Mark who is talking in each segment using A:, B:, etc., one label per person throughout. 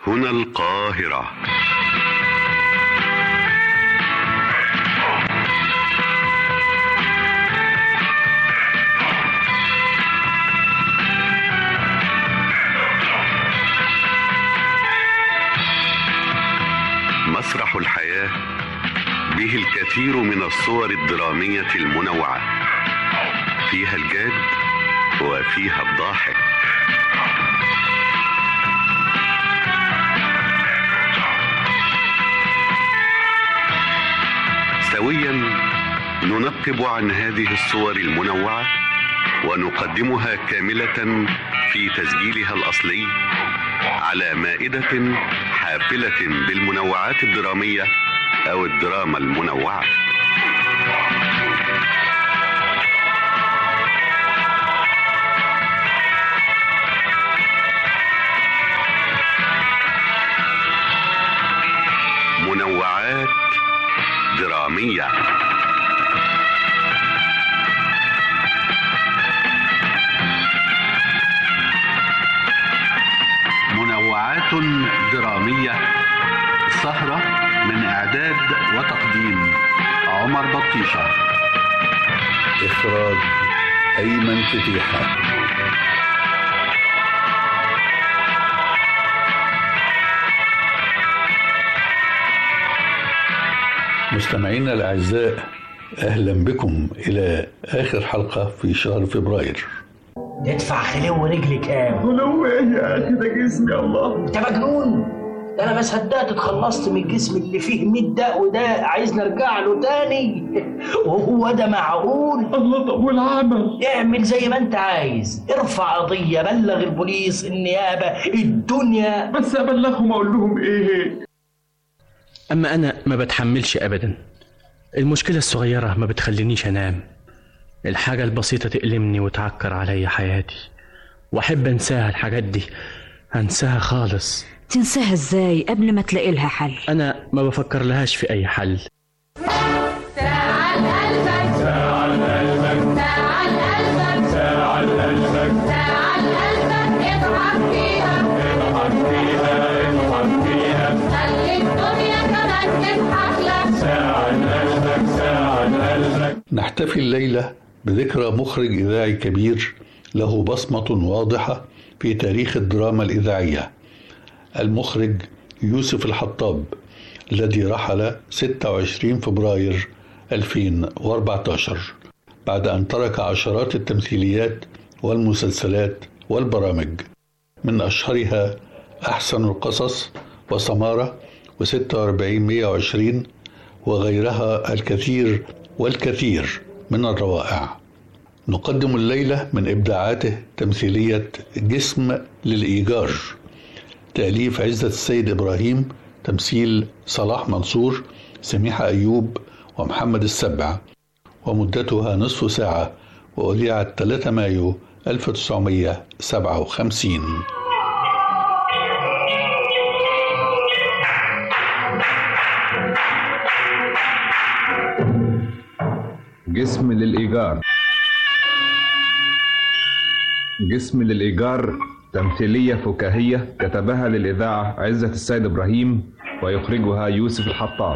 A: هنا القاهرة مسرح الحياة به الكثير من الصور الدرامية المنوعة فيها الجاد وفيها الضاحك سويا ننقب عن هذه الصور المنوعة ونقدمها كاملة في تسجيلها الأصلي على مائدة حافلة بالمنوعات الدرامية أو الدراما المنوعة منوعات درامية
B: منوعات درامية سهرة من إعداد وتقديم عمر بطيشة إخراج أيمن فتيحة مستمعينا الأعزاء أهلا بكم إلى آخر حلقة في شهر فبراير
C: تدفع خلو رجلي كام
D: ولو ايه يا اخي ده جسمي الله
C: انت مجنون ده انا ما صدقت اتخلصت من الجسم اللي فيه 100 داء وده عايز نرجع له تاني وهو ده معقول
D: الله طب والعمل
C: اعمل زي ما انت عايز ارفع قضيه بلغ البوليس النيابه الدنيا
D: بس ابلغهم اقول لهم ايه
E: أما أنا ما بتحملش أبدا المشكلة الصغيرة ما بتخلينيش أنام الحاجة البسيطة تألمني وتعكر عليا حياتي وأحب أنساها الحاجات دي أنساها خالص
F: تنساها ازاي قبل ما تلاقي لها حل
E: أنا ما بفكر لهاش في أي حل
G: تعال قلبك تعال قلبك تعال قلبك تعال قلبك تعال قلبك اضحك فيها اضحك فيها اضحك فيها خلي الدنيا كمان تضحك لك
D: تعال قلبك تعال قلبك
B: نحتفي الليلة بذكرى مخرج إذاعي كبير له بصمة واضحة في تاريخ الدراما الإذاعية المخرج يوسف الحطاب الذي رحل 26 فبراير 2014 بعد أن ترك عشرات التمثيليات والمسلسلات والبرامج من أشهرها أحسن القصص وسمارة و46 120 وغيرها الكثير والكثير من الروائع نقدم الليلة من إبداعاته تمثيلية جسم للإيجار تأليف عزة السيد إبراهيم تمثيل صلاح منصور سميحة أيوب ومحمد السبع ومدتها نصف ساعة وأذيعت 3 مايو 1957
H: جسم للإيجار جسم للإيجار تمثيلية فكاهية كتبها للإذاعة عزة السيد إبراهيم ويخرجها يوسف الحطاب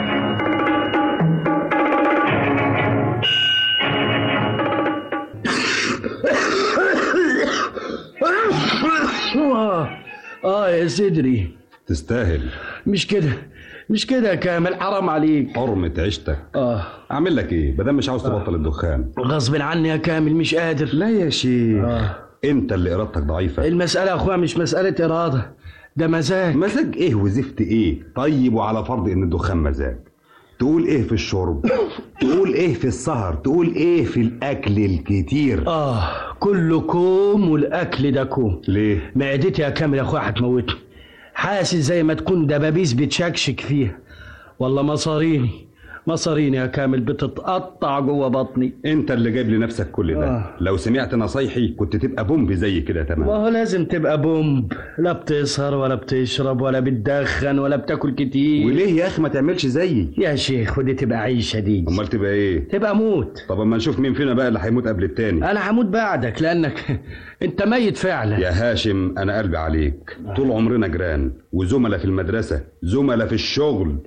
I: آه آه يا صدري
H: تستاهل
I: مش كده مش كده يا كامل حرام عليك
H: حرمة عيشتك
I: آه
H: أعمل لك إيه بدل مش عاوز تبطل الدخان
I: غصب عني يا كامل مش قادر
H: لا يا شيخ
I: آه.
H: أنت اللي إرادتك ضعيفة
I: المسألة يا أخويا مش مسألة إرادة ده مزاج
H: مزاج إيه وزفت إيه طيب وعلى فرض إن الدخان مزاج تقول ايه في الشرب تقول ايه في السهر تقول ايه في الاكل الكتير
I: آه كله كوم والأكل ده كوم
H: ليه
I: معدتي يا كامل يا أخويا هتموتني حاسس زي ما تكون دبابيس بتشكشك فيها والله مصاريني مصاريني يا كامل بتتقطع جوه بطني
H: انت اللي جايب لنفسك كل ده
I: آه.
H: لو سمعت نصايحي كنت تبقى بومب زي كده
I: ما
H: تمام
I: هو لازم تبقى بومب لا بتسهر ولا بتشرب ولا بتدخن ولا بتاكل كتير
H: وليه يا اخي ما تعملش زيي
I: يا شيخ ودي تبقى عيشة دي
H: امال تبقى ايه
I: تبقى موت
H: طب اما نشوف مين فينا بقى اللي هيموت قبل التاني
I: انا هموت بعدك لانك انت ميت فعلا
H: يا هاشم انا قلبي عليك طول عمرنا جيران وزملاء في المدرسه زملاء في الشغل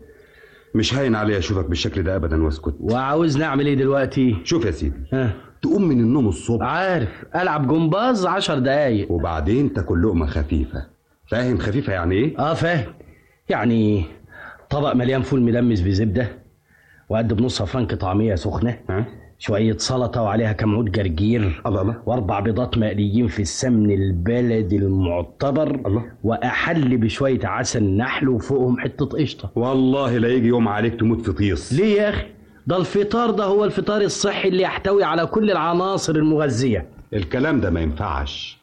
H: مش هاين عليا اشوفك بالشكل ده ابدا واسكت
I: وعاوزني اعمل ايه دلوقتي
H: شوف يا سيدي
I: ها
H: تقوم من النوم الصبح
I: عارف العب جمباز عشر دقايق
H: وبعدين تاكل لقمه خفيفه فاهم خفيفه يعني ايه
I: اه فاهم يعني طبق مليان فول مدمس بزبده وقد بنص فرنك طعميه سخنه
H: ها
I: شوية سلطة وعليها كم عود جرجير
H: الله الله
I: وأربع بيضات مقليين في السمن البلدي المعتبر
H: الله.
I: وأحل بشوية عسل نحل وفوقهم حتة قشطة
H: والله لا يجي يوم عليك تموت في طيس
I: ليه يا أخي؟ ده الفطار ده هو الفطار الصحي اللي يحتوي على كل العناصر المغذية
H: الكلام ده ما ينفعش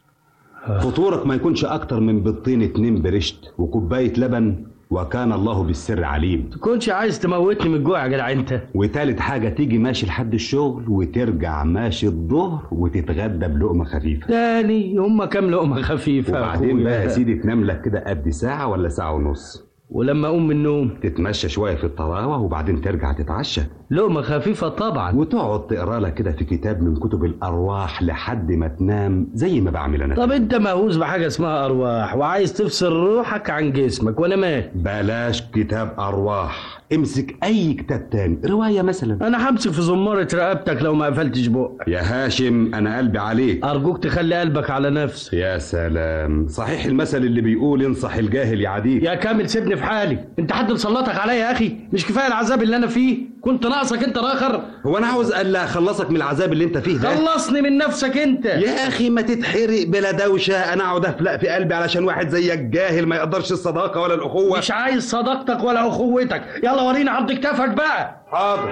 H: فطورك ما يكونش اكتر من بيضتين اتنين برشت وكوبايه لبن وكان الله بالسر عليم
I: تكونش عايز تموتني من الجوع يا جدع انت
H: وتالت حاجة تيجي ماشي لحد الشغل وترجع ماشي الظهر وتتغدى بلقمة خفيفة
I: تاني هما كام لقمة خفيفة يا
H: وبعدين
I: أخويا.
H: بقى يا سيدي تنام لك كده قد ساعة ولا ساعة ونص
I: ولما أقوم من النوم
H: تتمشى شوية في الطراوة وبعدين ترجع تتعشى
I: لقمة خفيفة طبعا
H: وتقعد تقرا لك كده في كتاب من كتب الأرواح لحد ما تنام زي ما بعمل أنا
I: طب انت مهووس بحاجة اسمها أرواح وعايز تفصل روحك عن جسمك وأنا مال
H: بلاش كتاب أرواح امسك أي كتاب تاني رواية مثلا
I: أنا همسك في زمارة رقبتك لو ما قفلتش بقك
H: يا هاشم أنا قلبي عليك
I: أرجوك تخلي قلبك على نفسك
H: يا سلام صحيح المثل اللي بيقول انصح الجاهل يعاديك
I: يا كامل سيبني في حالي انت حد مسلطك عليا يا اخي مش كفايه العذاب اللي انا فيه كنت ناقصك انت راخر
H: هو انا عاوز الا اخلصك من العذاب اللي انت فيه ده
I: خلصني من نفسك انت
H: يا اخي ما تتحرق بلا دوشه انا اقعد افلق في قلبي علشان واحد زيك جاهل ما يقدرش الصداقه ولا الاخوه
I: مش عايز صداقتك ولا اخوتك يلا وريني عرض كتافك بقى
H: حاضر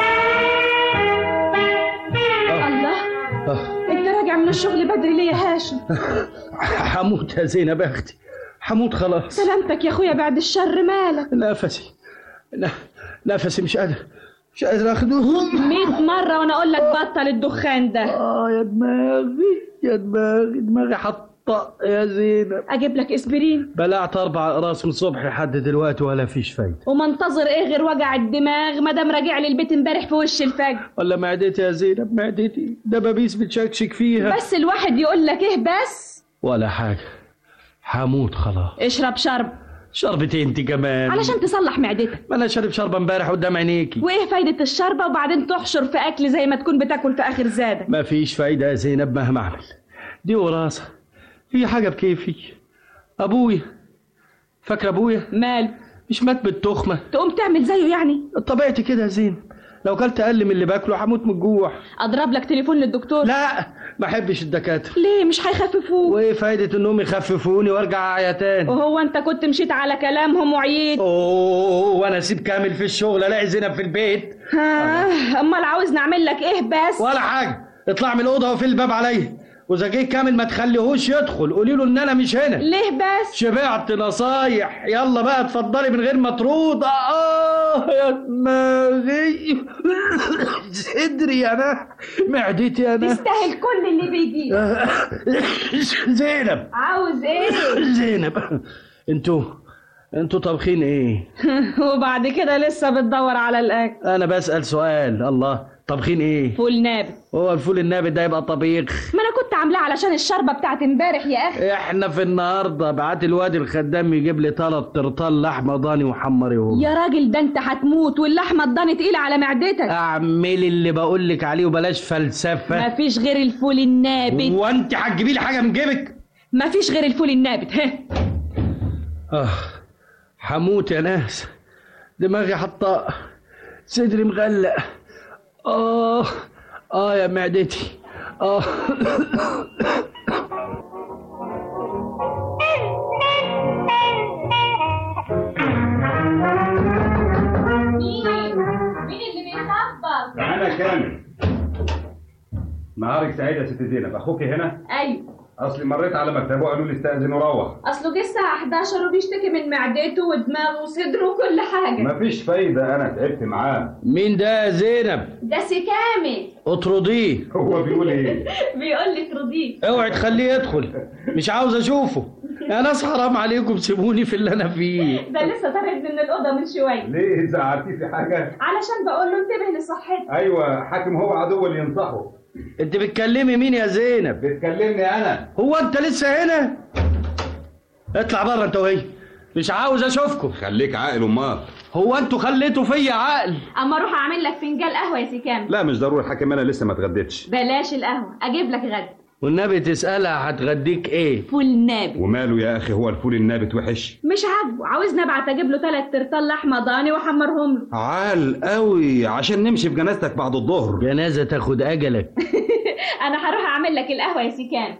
G: الله انت راجع من الشغل بدري ليه يا هاشم
I: هموت يا زينب يا اختي هموت خلاص
G: سلامتك يا اخويا بعد الشر مالك
I: نفسي ن- نفسي مش قادر مش قادر اخده
G: مئة مرة وانا اقول لك بطل الدخان ده
I: اه يا دماغي يا دماغي دماغي حطة يا زينب
G: اجيب لك اسبرين
I: بلعت اربع اقراص من الصبح لحد دلوقتي ولا فيش فايده
G: ومنتظر ايه غير وجع الدماغ ما دام راجع لي البيت امبارح في وش الفجر
I: ولا معدتي يا زينب معدتي دبابيس بتشكشك فيها
G: بس الواحد يقول لك ايه بس
I: ولا حاجة هموت خلاص
G: اشرب شرب
I: شربتي انت كمان
G: علشان تصلح معدتك
I: ما انا شارب شربة امبارح قدام عينيكي
G: وايه فايدة الشربة وبعدين تحشر في اكل زي ما تكون بتاكل في اخر زادك
I: ما فيش فايدة يا زينب مهما اعمل دي وراثة هي حاجة بكيفي ابويا فاكر ابويا
G: مال
I: مش مات بالتخمة
G: تقوم تعمل زيه يعني
I: طبيعتي كده يا زينب لو كلت اقل من اللي باكله هموت من الجوع
G: اضرب لك تليفون للدكتور
I: لا ما احبش الدكاترة
G: ليه مش هيخففوه
I: وايه فايدة انهم يخففوني وارجع اعيا تاني
G: وهو انت كنت مشيت على كلامهم وعييت
I: اوه وانا اسيب كامل في الشغل الاقي زينب في البيت
G: ها امال عاوز نعمل لك ايه بس
I: ولا حاجة اطلع من الأوضة وفي الباب عليا وإذا جه كامل ما تخليهوش يدخل قولي له إن أنا مش هنا
G: ليه بس
I: شبعت نصايح يلا بقى اتفضلي من غير ما ترود آه يا دماغي صدري أنا معدتي أنا
G: تستاهل كل اللي بيجي
I: زينب
G: عاوز ايه
I: زينب انتوا انتوا طابخين ايه
G: وبعد كده لسه بتدور على الاكل
I: انا بسأل سؤال الله طابخين ايه
G: فول نابت
I: هو الفول النابت ده يبقى طبيخ
G: ما انا كنت عاملاه علشان الشربة بتاعت امبارح يا اخي
I: احنا في النهارده بعت الواد الخدام يجيب لي ثلاث ترطال لحمه ضاني وحمري هو
G: يا راجل ده انت هتموت واللحمة الضاني تقيلة على معدتك
I: اعملي اللي بقول لك عليه وبلاش فلسفه
G: مفيش غير الفول النابت
I: وانت هتجيبي لي حاجه من جيبك
G: مفيش غير الفول النابت ها
I: اه هموت يا ناس دماغي حطاء صدري مغلق اه اه يا معدتي اه
G: مين مين اللي بيخبط
H: انا كامل نهارك سعيد يا ست زينب اخوك هنا
G: ايوه
H: اصلي مريت على مكتبه قالوا لي استاذن وروح
G: اصله جه الساعه 11 وبيشتكي من معدته ودماغه وصدره وكل حاجه
H: مفيش فايده انا تعبت معاه
I: مين ده يا زينب
G: ده سكامل
I: اطرديه
H: هو بيقول ايه
G: بيقول لي ترضيه
I: اوعي تخليه يدخل مش عاوز اشوفه يا ناس حرام عليكم سيبوني في اللي انا فيه
G: ده لسه طردني من الاوضه من شويه
H: ليه زعلتيه في حاجه
G: علشان بقول له انتبه لصحتك
H: ايوه حاكم هو عدو اللي ينصحه
I: انت بتكلمي مين يا زينب
H: بتكلمني انا
I: هو انت لسه هنا اطلع بره انت وهي مش عاوز اشوفكم
H: خليك عاقل امال
I: هو انتوا خليتوا فيا عقل
G: اما اروح اعمل لك فنجان قهوه يا سكامل
H: لا مش ضروري حاكم انا لسه ما اتغديتش
G: بلاش القهوه اجيب لك غدا
I: والنبي تسالها هتغديك ايه
G: فول نابت
H: وماله يا اخي هو الفول النابت وحش
G: مش عاجبه عاوزني ابعت اجيب له ثلاث ترطال لحمه ضاني واحمرهم له
H: عال قوي عشان نمشي في جنازتك بعد الظهر
I: جنازه تاخد اجلك
G: انا هروح اعمل لك القهوه يا سكام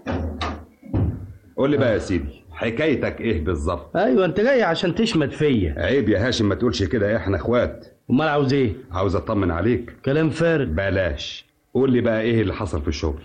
H: قول لي بقى يا سيدي حكايتك ايه بالظبط
I: ايوه انت جاي عشان تشمت فيا
H: عيب يا هاشم ما تقولش كده احنا اخوات
I: امال عاوز ايه
H: عاوز اطمن عليك
I: كلام فارغ
H: بلاش قول لي بقى ايه اللي حصل في الشغل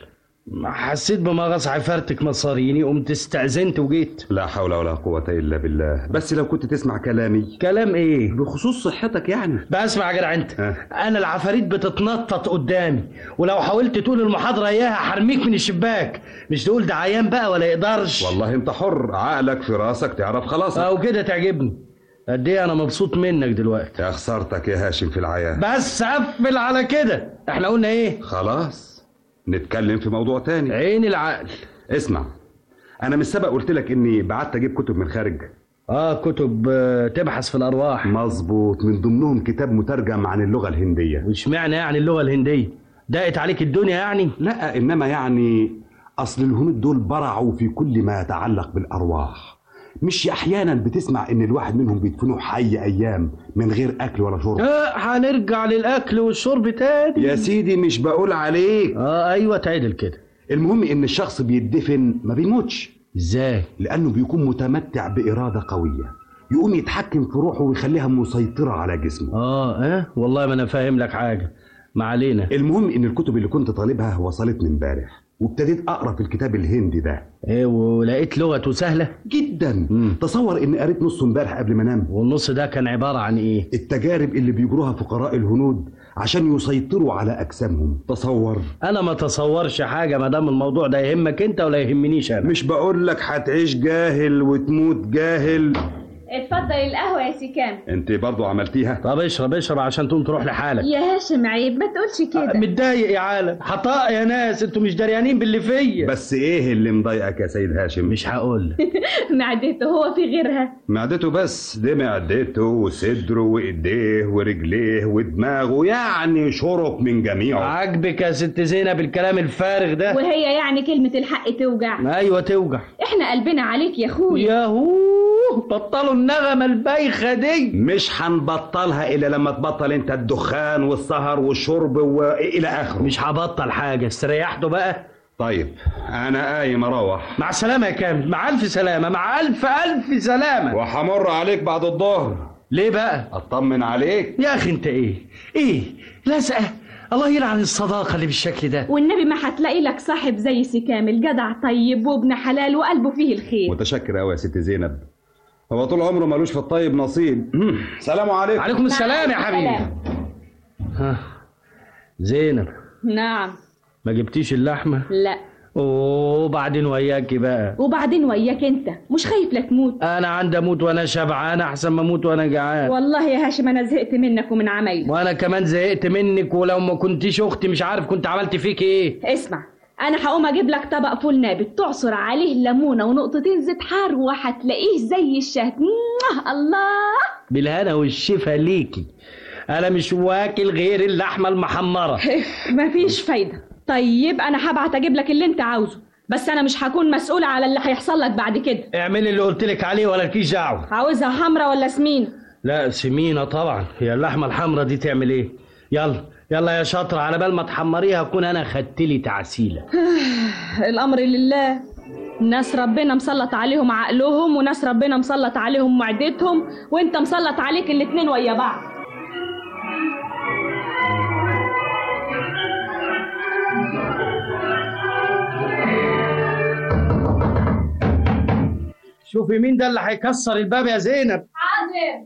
I: حسيت بمغص عفارتك مصاريني قمت استأذنت وجيت
H: لا حول ولا قوة إلا بالله بس لو كنت تسمع كلامي
I: كلام ايه
H: بخصوص صحتك يعني
I: بسمع يا جدع انت
H: ها.
I: انا العفاريت بتتنطط قدامي ولو حاولت تقول المحاضره اياها حرميك من الشباك مش تقول ده عيان بقى ولا يقدرش
H: والله انت حر عقلك في راسك تعرف خلاص
I: او كده تعجبني قد ايه انا مبسوط منك دلوقتي
H: يا خسارتك يا هاشم في العيان
I: بس قفل على كده احنا قلنا ايه
H: خلاص نتكلم في موضوع تاني
I: عين العقل
H: اسمع انا من السبق قلت لك اني بعت اجيب كتب من خارج
I: اه كتب آه، تبحث في الارواح
H: مظبوط من ضمنهم كتاب مترجم عن اللغة الهندية
I: وش معنى يعني اللغه الهنديه ضاقت عليك الدنيا يعني
H: لا انما يعني اصل الهنود دول برعوا في كل ما يتعلق بالارواح مش احيانا بتسمع ان الواحد منهم بيدفنوا حي ايام من غير اكل ولا شرب
I: اه هنرجع للاكل والشرب تاني
H: يا سيدي مش بقول عليك
I: اه ايوه تعدل كده
H: المهم ان الشخص بيدفن ما بيموتش
I: ازاي
H: لانه بيكون متمتع باراده قويه يقوم يتحكم في روحه ويخليها مسيطره على جسمه
I: اه اه والله ما انا فاهم لك حاجه ما علينا
H: المهم ان الكتب اللي كنت طالبها وصلتني امبارح وابتديت اقرا في الكتاب الهندي ده
I: ايه ولقيت لغته سهله
H: جدا
I: مم.
H: تصور اني قريت نصه امبارح قبل ما انام
I: والنص ده كان عباره عن ايه
H: التجارب اللي بيجروها فقراء الهنود عشان يسيطروا على اجسامهم تصور
I: انا ما تصورش حاجه ما دام الموضوع ده يهمك انت ولا يهمنيش انا
H: مش بقول لك هتعيش جاهل وتموت جاهل
G: اتفضل القهوه يا سكام
H: انت برضو عملتيها
I: طب اشرب اشرب عشان تقوم تروح لحالك
G: يا هاشم عيب ما تقولش كده
I: متضايق يا عالم حطاء يا ناس انتوا مش دريانين باللي فيا
H: بس ايه اللي مضايقك يا سيد هاشم
I: مش هقول
G: معدته هو في غيرها
H: معدته بس دي معدته وصدره وايديه ورجليه ودماغه يعني شرط من جميعه
I: عاجبك يا ست زينب الكلام الفارغ ده
G: وهي يعني كلمه الحق توجع
I: ايوه توجع
G: احنا قلبنا عليك يا اخويا
I: ياهو بطلوا النغمه البايخه دي
H: مش هنبطلها الا لما تبطل انت الدخان والسهر والشرب والى اخره
I: مش هبطل حاجه استريحتوا بقى
H: طيب انا قايم اروح
I: مع السلامه يا كامل مع الف سلامه مع الف الف سلامه
H: وهمر عليك بعد الظهر
I: ليه بقى
H: اطمن عليك
I: يا اخي انت ايه ايه لازقه الله يلعن الصداقه اللي بالشكل ده
G: والنبي ما هتلاقي لك صاحب زي سكامل جدع طيب وابن حلال وقلبه فيه الخير
H: متشكر قوي يا ست زينب هو طول عمره ملوش في الطيب نصيب سلام عليكم
I: عليكم السلام يا
G: مع
I: حبيبي
G: السلامة.
I: ها زينب
G: نعم
I: ما جبتيش اللحمه
G: لا
I: وبعدين وياكي بقى
G: وبعدين وياك انت مش خايف لا تموت
I: انا عندي اموت وانا شبعان احسن ما اموت وانا جعان
G: والله يا هاشم انا زهقت منك ومن عمايلك
I: وانا كمان زهقت منك ولو ما كنتيش اختي مش عارف كنت عملت فيك ايه
G: اسمع انا هقوم اجيب لك طبق فول نابت تعصر عليه ليمونه ونقطتين زيت حار وهتلاقيه زي الشهد موah، الله
I: بالهنا والشفا ليكي انا مش واكل غير اللحمه المحمره
G: مفيش فايده طيب انا هبعت اجيب لك اللي انت عاوزه بس انا مش هكون مسؤوله على اللي هيحصل لك بعد كده
I: اعملي اللي قلت لك عليه ولا لكيش دعوه
G: عاوزها حمرا ولا سمين
I: لا سمينه طبعا هي اللحمه الحمراء دي تعمل ايه يلا يلا يا شاطره على بال ما تحمريها اكون انا خدت لي تعسيله
G: الامر لله ناس ربنا مسلط عليهم عقلهم وناس ربنا مسلط عليهم معدتهم وانت مسلط عليك الاتنين ويا بعض
I: شوفي مين ده اللي هيكسر الباب يا زينب
G: حاضر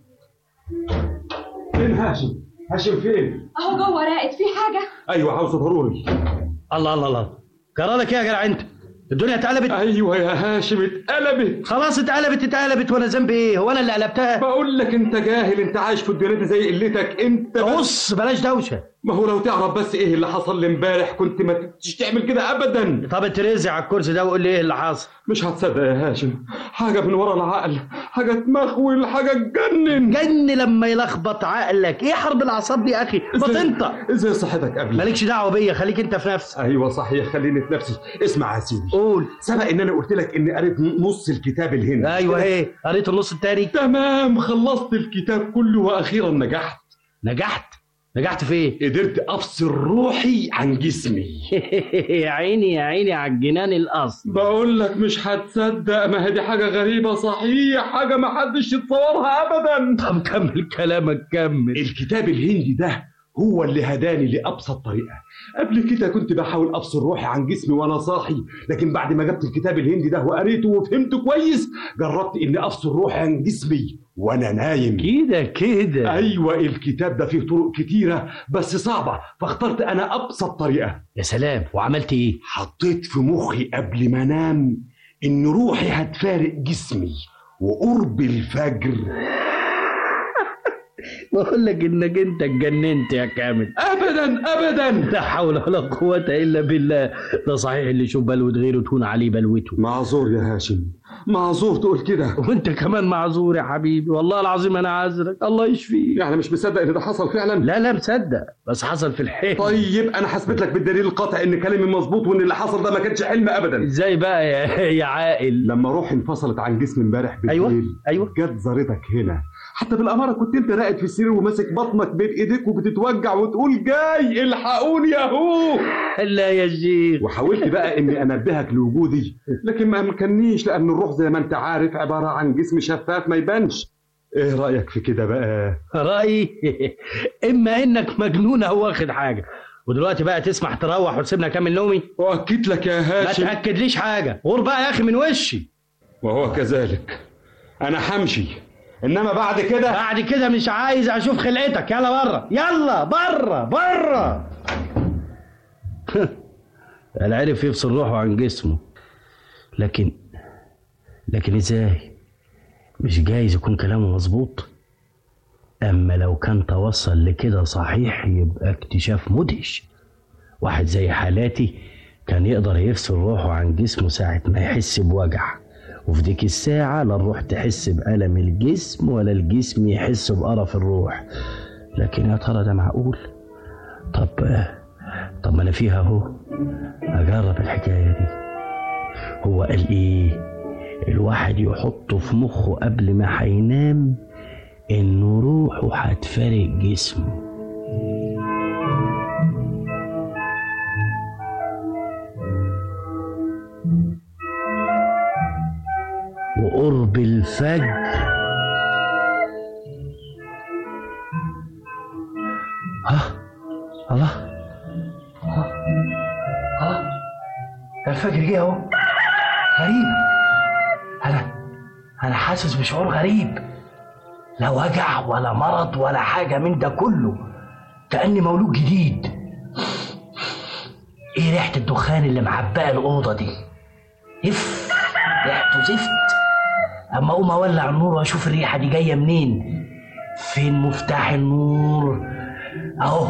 H: فين هاشم هاشم فين
G: اهو جوه راقد في حاجه
H: ايوه عاوزه ضروري
I: الله الله الله جرالك ايه يا جدع انت الدنيا اتقلبت
D: ايوه يا هاشم اتقلبت
I: خلاص اتقلبت اتقلبت وانا ذنبي ايه هو انا اللي قلبتها
D: بقول لك انت جاهل انت عايش في الدنيا دي زي قلتك انت بس
I: بص بلاش دوشه
D: ما هو لو تعرف بس ايه اللي حصل لي امبارح كنت ما تجيش تعمل كده ابدا
I: طب اترزع على الكرسي ده وقول لي ايه اللي حصل
D: مش هتصدق يا هاشم حاجه من ورا العقل حاجه تمخول حاجه تجنن
I: جن لما يلخبط عقلك ايه حرب الاعصاب دي يا اخي بطنطة
D: ازاي صحتك قبل
I: مالكش دعوه بيا خليك انت في نفسك
D: ايوه صحيح خليني في نفسي
H: اسمع يا سيدي
I: قول
H: سبق ان انا قلت لك اني قريت نص الكتاب الهندي
I: ايوه ايه قريت النص التاني
D: تمام خلصت الكتاب كله واخيرا نجحت
I: نجحت نجحت في ايه
H: قدرت افصل روحي عن جسمي
I: يا عيني يا عيني على الجنان الاصل
D: بقول لك مش هتصدق ما هي دي حاجه غريبه صحيح حاجه ما حدش يتصورها ابدا
I: طب كمل كلامك كمل
H: الكتاب الهندي ده هو اللي هداني لابسط طريقه قبل كده كنت بحاول افصل روحي عن جسمي وانا صاحي لكن بعد ما جبت الكتاب الهندي ده وقريته وفهمته كويس جربت اني افصل روحي عن جسمي وانا نايم
I: كده كده
H: ايوه الكتاب ده فيه طرق كتيره بس صعبه فاخترت انا ابسط طريقه
I: يا سلام وعملت ايه
H: حطيت في مخي قبل ما انام ان روحي هتفارق جسمي وقرب الفجر
I: بقول لك انك انت اتجننت يا كامل
D: ابدا ابدا
I: لا حول ولا قوة الا بالله ده صحيح اللي يشوف بلوة غيره تهون عليه بلوته
H: معذور يا هاشم معذور تقول كده
I: وانت كمان معذور يا حبيبي والله العظيم انا عذرك الله يشفيك
D: يعني مش مصدق ان ده حصل فعلا
I: لا لا مصدق بس حصل في الحلم
H: طيب انا هثبت لك بالدليل القاطع ان كلامي مظبوط وان اللي حصل ده ما كانش حلم ابدا
I: ازاي بقى يا, يا عاقل
H: لما روحي انفصلت عن جسمي امبارح بالليل
I: ايوه ايوه
H: جت زارتك هنا حتى بالاماره كنت انت راقد في السرير وماسك بطنك بين ايديك وبتتوجع وتقول جاي الحقوني يا هو
I: لا يا شيخ
H: وحاولت بقى اني انبهك لوجودي لكن ما امكننيش لان الروح زي ما انت عارف عباره عن جسم شفاف ما يبانش ايه رايك في كده بقى
I: رايي اما انك مجنون او واخد حاجه ودلوقتي بقى تسمح تروح وتسيبنا اكمل نومي
D: واكد لك يا
I: ما
D: هاشم
I: تاكدليش حاجه غور بقى يا اخي من وشي
D: وهو كذلك
H: انا همشي انما بعد كده
I: بعد كده مش عايز اشوف خلقتك يلا بره يلا بره بره قال عرف يفصل روحه عن جسمه لكن لكن ازاي مش جايز يكون كلامه مظبوط اما لو كان توصل لكده صحيح يبقى اكتشاف مدهش واحد زي حالاتي كان يقدر يفصل روحه عن جسمه ساعة ما يحس بوجع وفي ديك الساعة لا الروح تحس بألم الجسم ولا الجسم يحس بقرف الروح لكن يا ترى ده معقول طب طب ما انا فيها اهو اجرب الحكاية دي هو قال ايه الواحد يحطه في مخه قبل ما هينام انه روحه هتفارق جسمه وقرب الفجر ها الله ها ها ده الفجر جه اهو غريب انا انا حاسس بشعور غريب لا وجع ولا مرض ولا حاجه من ده كله كاني مولود جديد ايه ريحه الدخان اللي معبقه الاوضه دي اف ريحته زفت اما اقوم اولع النور واشوف الريحه دي جايه منين فين مفتاح النور اهو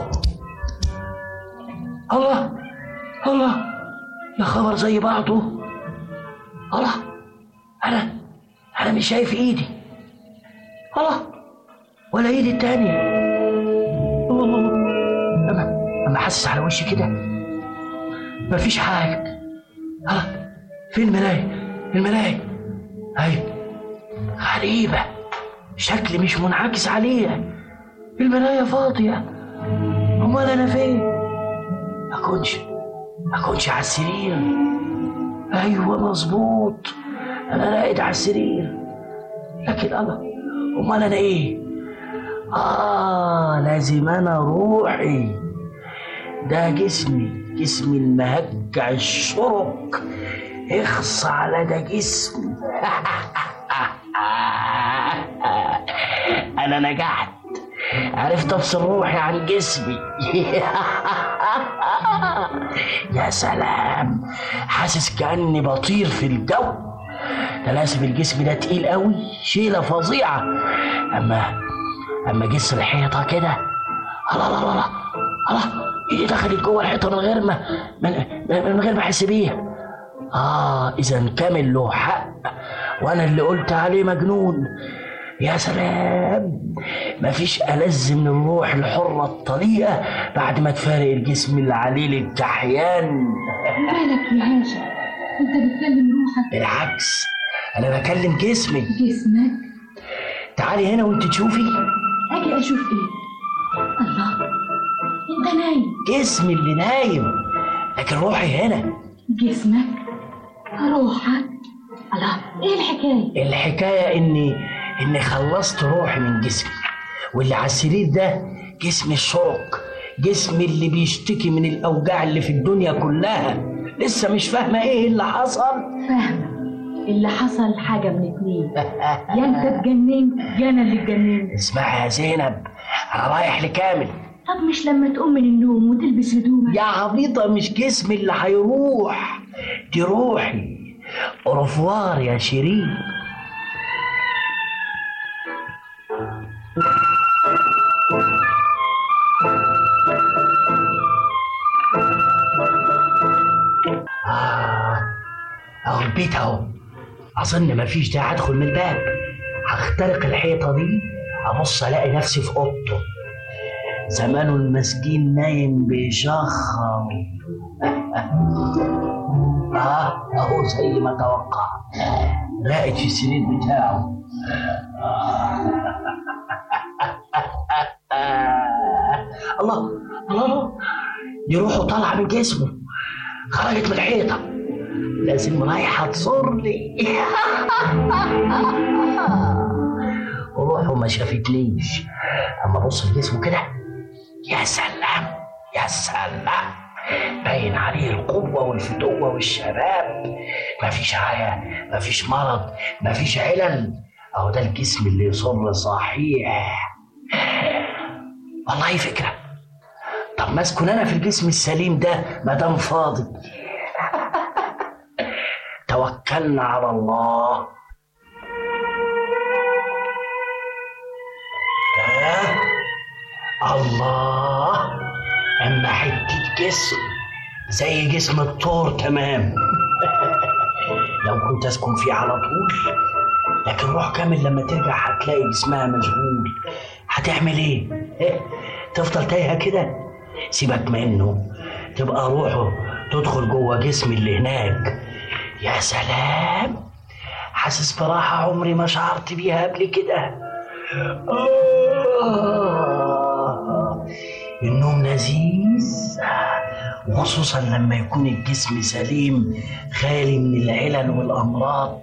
I: الله الله يا خبر زي بعضه الله انا انا مش شايف ايدي الله ولا ايدي التانية الله الله الله. اما اما حاسس على وشي كده مفيش حاجة الله فين المراية المراية ايوه غريبة شكلي مش منعكس عليها المراية فاضية امال انا فين اكونش اكونش على السرير ايوه مظبوط انا راقد على السرير لكن الله امال انا ايه اه لازم انا روحي ده جسمي جسمي المهجع الشرك
C: اخص على ده جسم انا نجحت عرفت افصل روحي عن جسمي يا سلام حاسس كاني بطير في الجو ده لازم الجسم ده تقيل قوي شيله فظيعه اما اما جس الحيطه كده الله الله الله الله ايدي دخلت جوه الحيطه من غير ما من, من غير ما احس بيها اه اذا كامل له حق وانا اللي قلت عليه مجنون يا سلام مفيش ألذ من الروح الحرة الطليقة بعد ما تفارق الجسم اللي عليه الكحيان
J: مالك يا هاشم انت بتكلم روحك
C: بالعكس أنا بكلم جسمي
J: جسمك
C: تعالي هنا وانت تشوفي
J: اجي اشوف ايه الله انت نايم
C: جسمي اللي نايم لكن روحي هنا
J: جسمك روحك الله ايه الحكايه
C: الحكاية إني إني خلصت روحي من جسمي واللي على السرير ده جسم الشوق جسمي اللي بيشتكي من الأوجاع اللي في الدنيا كلها لسه مش فاهمة إيه اللي حصل
J: فاهمه اللي حصل حاجه من اتنين يا انت اتجننت يا انا اللي اتجننت
C: اسمعي يا زينب أنا رايح لكامل
J: طب مش لما تقوم من النوم وتلبس هدومك
C: يا عبيطة مش جسمي اللي هيروح دي روحي أوروفوار يا شيرين آه أهو البيت أهو أظن مفيش داعي أدخل من الباب هخترق الحيطة دي أبص ألاقي نفسي في أوضته زمانه المسكين نايم بيشخر اه اهو زي ما توقع راقد في السرير بتاعه الله الله دي روحه طالعه من جسمه خرجت من الحيطه لازم رايحه تصر لي روحه ما شافتنيش اما ابص في جسمه كده يا سلام يا سلام باين عليه القوة والفتوة والشباب مفيش عيا مفيش مرض مفيش علل أهو ده الجسم اللي يصر صحيح والله فكرة طب ما اسكن أنا في الجسم السليم ده ما دام فاضي توكلنا على الله آه. الله اما حته جسم زي جسم الطور تمام لو كنت اسكن فيه على طول لكن روح كامل لما ترجع هتلاقي جسمها مشغول هتعمل ايه تفضل تايهه كده سيبك منه تبقى روحه تدخل جوه جسم اللي هناك يا سلام حاسس براحة عمري ما شعرت بيها قبل كده آه. النوم لذيذ وخصوصا لما يكون الجسم سليم خالي من العلل والأمراض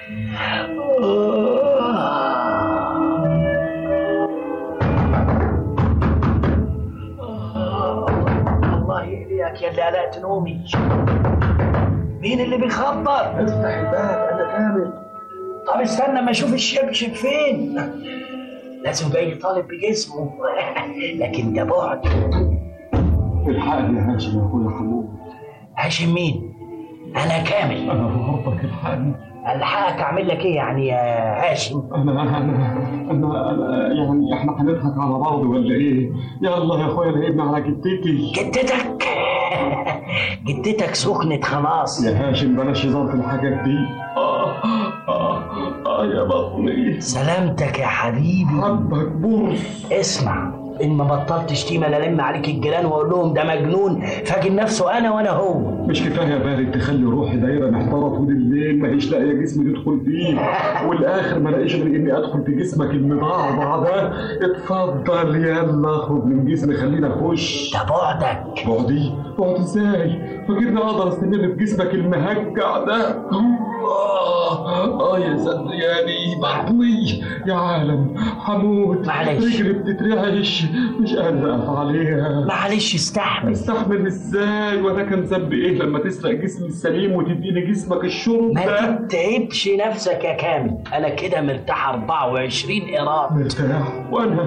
C: الله يهديك يا اللي قلقت نومي مين اللي بيخبط؟ افتح الباب انا كامل طب استنى ما اشوف الشبشب فين لازم جاي طالب بجسمه لكن ده بعد
D: الحقني يا هاشم يا اخويا حمود
C: هاشم مين؟ انا كامل
D: انا بغربك الحقني
C: الحقك اعمل لك ايه يعني يا هاشم؟
D: انا انا انا انا يعني احنا هنضحك على بعض ولا ايه؟ يلا يا اخويا لعبنا على جدتي
C: جدتك جدتك سخنت خلاص
D: يا هاشم بلاش هزار في الحاجات دي اه اه اه يا بطني
C: سلامتك يا حبيبي
D: حبك برص
C: اسمع ان ما بطلت شتيمه لا لم عليك الجيران واقول لهم ده مجنون فاجن نفسه انا وانا هو
D: مش كفايه بارد تخلي روحي دايره محتاره طول الليل ما هيش لاقيه جسمي تدخل فيه والاخر ما لاقيش غير اني ادخل في جسمك المضعضع ده اتفضل يلا اخرج من جسمي خلينا اخش
C: ده بعدك
D: بعدي بعد ازاي فاكرني اقدر استمر في جسمك المهجع ده آه, اه يا صدقاني بطني يا عالم هموت
C: معلش.
D: رجلي بتترعش مش قادر اقف عليها
C: معلش استحمل
D: استحمل ازاي وانا كان ذنبي ايه لما تسرق جسمي السليم وتديني جسمك الشرب
C: ما
D: ده
C: تتعبش نفسك يا كامل انا كده مرتاح 24 قيراط
D: مرتاح وانا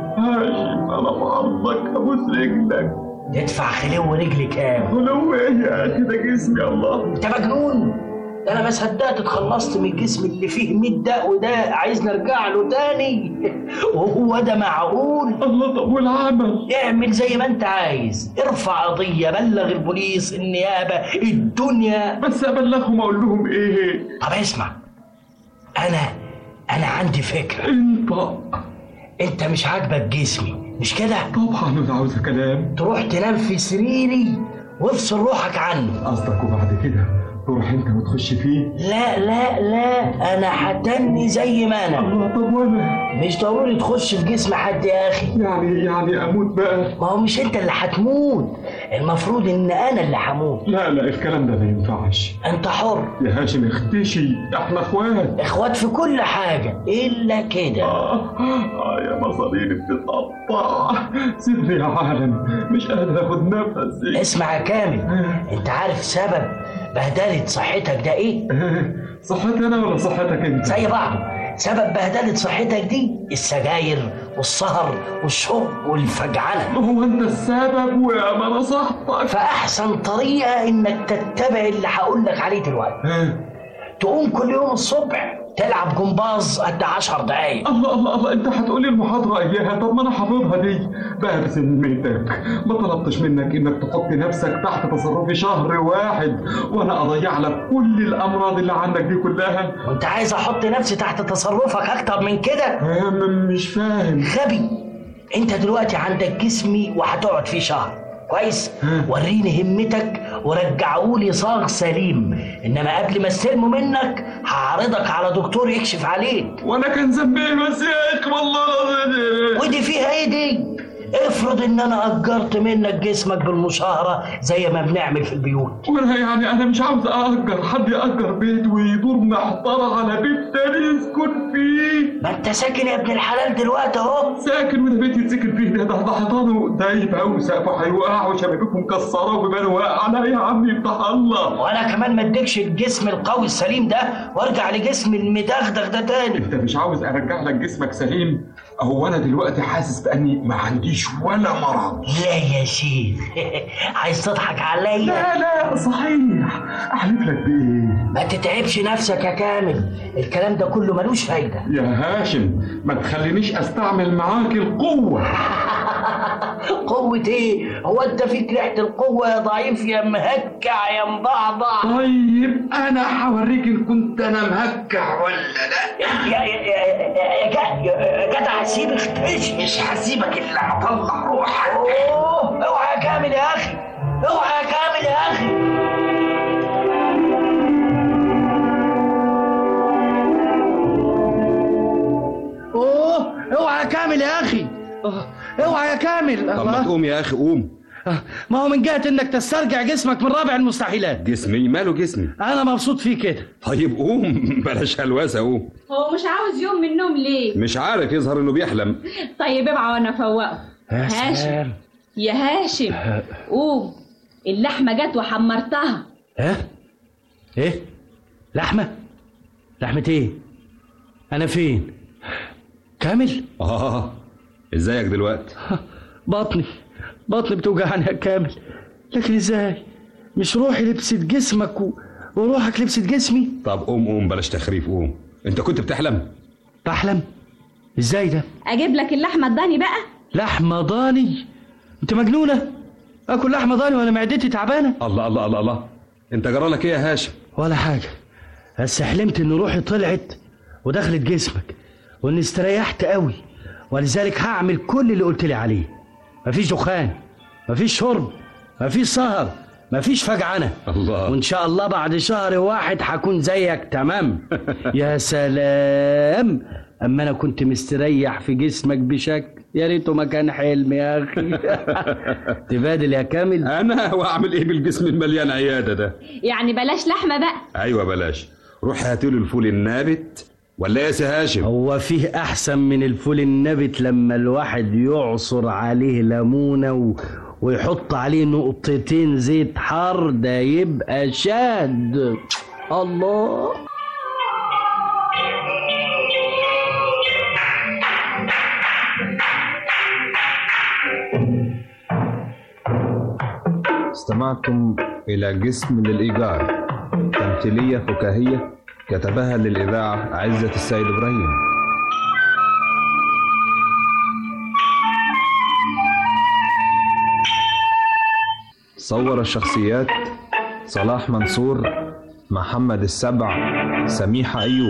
D: هاشم انا بعرضك ابوس رجلك
C: تدفع خلو رجلي كام
D: ولو ايه يا اخي ده جسمي الله
C: انت مجنون ده انا ما صدقت اتخلصت من الجسم اللي فيه 100 داء وده عايز نرجع له تاني وهو ده معقول
D: الله طب والعمل
C: اعمل زي ما انت عايز ارفع قضية بلغ البوليس النيابة الدنيا
D: بس ابلغهم اقول لهم ايه
C: طب اسمع انا انا عندي فكرة
D: انت
C: انت مش عاجبك جسمي مش كده
D: طبعا انا عاوز كلام
C: تروح تنام في سريري وافصل روحك عنه
D: قصدك وبعد كده تروح انت وتخش فيه
C: لا لا لا انا هتني زي ما انا
D: الله طب وانا
C: مش ضروري تخش في جسم حد يا اخي
D: يعني يعني اموت بقى
C: ما هو مش انت اللي هتموت المفروض ان انا اللي هموت
D: لا لا الكلام ده ما ينفعش
C: انت حر
D: يا هاشم اختشي احنا اخوات
C: اخوات في كل حاجة الا كده
D: آه, اه يا مصاريني بتتقطع سيبني يا عالم مش قادر اخد نفسي
C: اسمع يا كامل انت عارف سبب بهدلة صحتك ده ايه
D: صحتي انا ولا صحتك انت
C: زي بعضه سبب بهدلة صحتك دي السجاير والسهر والشرب والفجعنة
D: هو انت السبب ويا ما نصحتك
C: فأحسن طريقة إنك تتبع اللي هقول لك عليه دلوقتي تقوم كل يوم الصبح تلعب جمباز قد عشر دقايق
D: الله الله الله انت هتقولي المحاضرة اياها طب ما انا حافظها دي بقى بذمتك ما طلبتش منك انك تحط نفسك تحت تصرفي شهر واحد وانا اضيع لك كل الامراض اللي عندك دي كلها
C: وانت عايز احط نفسي تحت تصرفك اكتر من كده
D: آه، م- مش فاهم
C: غبي انت دلوقتي عندك جسمي وهتقعد فيه شهر كويس وريني همتك ورجعولي صاغ سليم انما قبل ما استلمه منك هعرضك على دكتور يكشف عليك
D: وانا كان ذنبي إيه بس يا اخي والله العظيم
C: ودي فيها ايه دي افرض ان انا اجرت منك جسمك بالمشاهره زي ما بنعمل في البيوت
D: وانا يعني انا مش عاوز اجر حد ياجر بيت ويدور محتار على بيت تاني يسكن فيه
C: ما انت ساكن يا ابن الحلال دلوقتي اهو
D: ساكن وده بيت يتسكن فيه ده ده ده حيطانه دايب قوي وسقفه هيوقع وشبابيكه مكسره وبيبانه واقع لا يا عم يفتح الله
C: وانا كمان ما اديكش الجسم القوي السليم ده وارجع لجسم المدغدغ ده تاني
D: انت مش عاوز ارجع لك جسمك سليم هو انا دلوقتي حاسس باني ما عنديش ولا مرض
C: لا يا شيخ عايز تضحك عليا
D: لا لا صحيح احلف لك بايه
C: ما تتعبش نفسك يا كامل الكلام ده كله ملوش فايده
D: يا هاشم ما تخلينيش استعمل معاك القوه
C: قوة ايه؟ هو انت فيك ريحة القوة يا ضعيف يا مهكع يا مضعضع
D: طيب انا هوريك ان كنت انا مهكع ولا لا
C: يا يا يا يا جا- يا جدع هسيب اختش مش هسيبك الا هطلع روحك اوه اوعى يا كامل يا اخي اوعى يا كامل يا اخي اوه اوعى يا كامل يا اخي أوه، اوعى يا كامل
H: طب ما
C: الله
H: تقوم يا اخي قوم
C: ما هو من جهة انك تسترجع جسمك من رابع المستحيلات
H: جسمي ماله جسمي
C: انا مبسوط فيه كده
H: طيب قوم بلاش هلوسه قوم
G: هو مش عاوز يوم من النوم ليه
H: مش عارف يظهر انه بيحلم
G: طيب ابعى وانا افوقه هاشم يا هاشم قوم اللحمه جت وحمرتها
C: ها ايه لحمة لحمة ايه انا فين كامل
H: اه ازيك دلوقتي
C: بطني بطني بتوجعني يا كامل لكن ازاي مش روحي لبست جسمك و... وروحك لبست جسمي
H: طب قوم قوم بلاش تخريف قوم انت كنت بتحلم
C: بحلم ازاي ده
G: اجيب لك اللحمه الضاني بقى
C: لحمة ضاني انت مجنونة اكل لحمة ضاني وانا معدتي تعبانة
H: الله الله الله الله انت جرالك ايه يا هاشم
C: ولا حاجة بس حلمت ان روحي طلعت ودخلت جسمك واني استريحت قوي ولذلك هعمل كل اللي قلت لي عليه مفيش دخان مفيش شرب مفيش سهر مفيش فجعنة
H: الله
C: وان شاء الله بعد شهر واحد هكون زيك تمام يا سلام اما انا كنت مستريح في جسمك بشكل يا ريته ما كان حلم يا اخي تبادل يا كامل
H: انا واعمل ايه بالجسم المليان عياده ده
G: يعني بلاش لحمه بقى
H: ايوه بلاش روح هاتيله الفول النابت ولا يا سي هاشم
C: هو فيه احسن من الفول النبت لما الواحد يعصر عليه ليمونه و...
I: ويحط عليه نقطتين زيت حار ده يبقى شاد الله
K: استمعتم إلى جسم للإيجار تمثيلية فكاهية كتبها للإذاعة عزة السيد إبراهيم صور الشخصيات صلاح منصور محمد السبع سميحة أيوب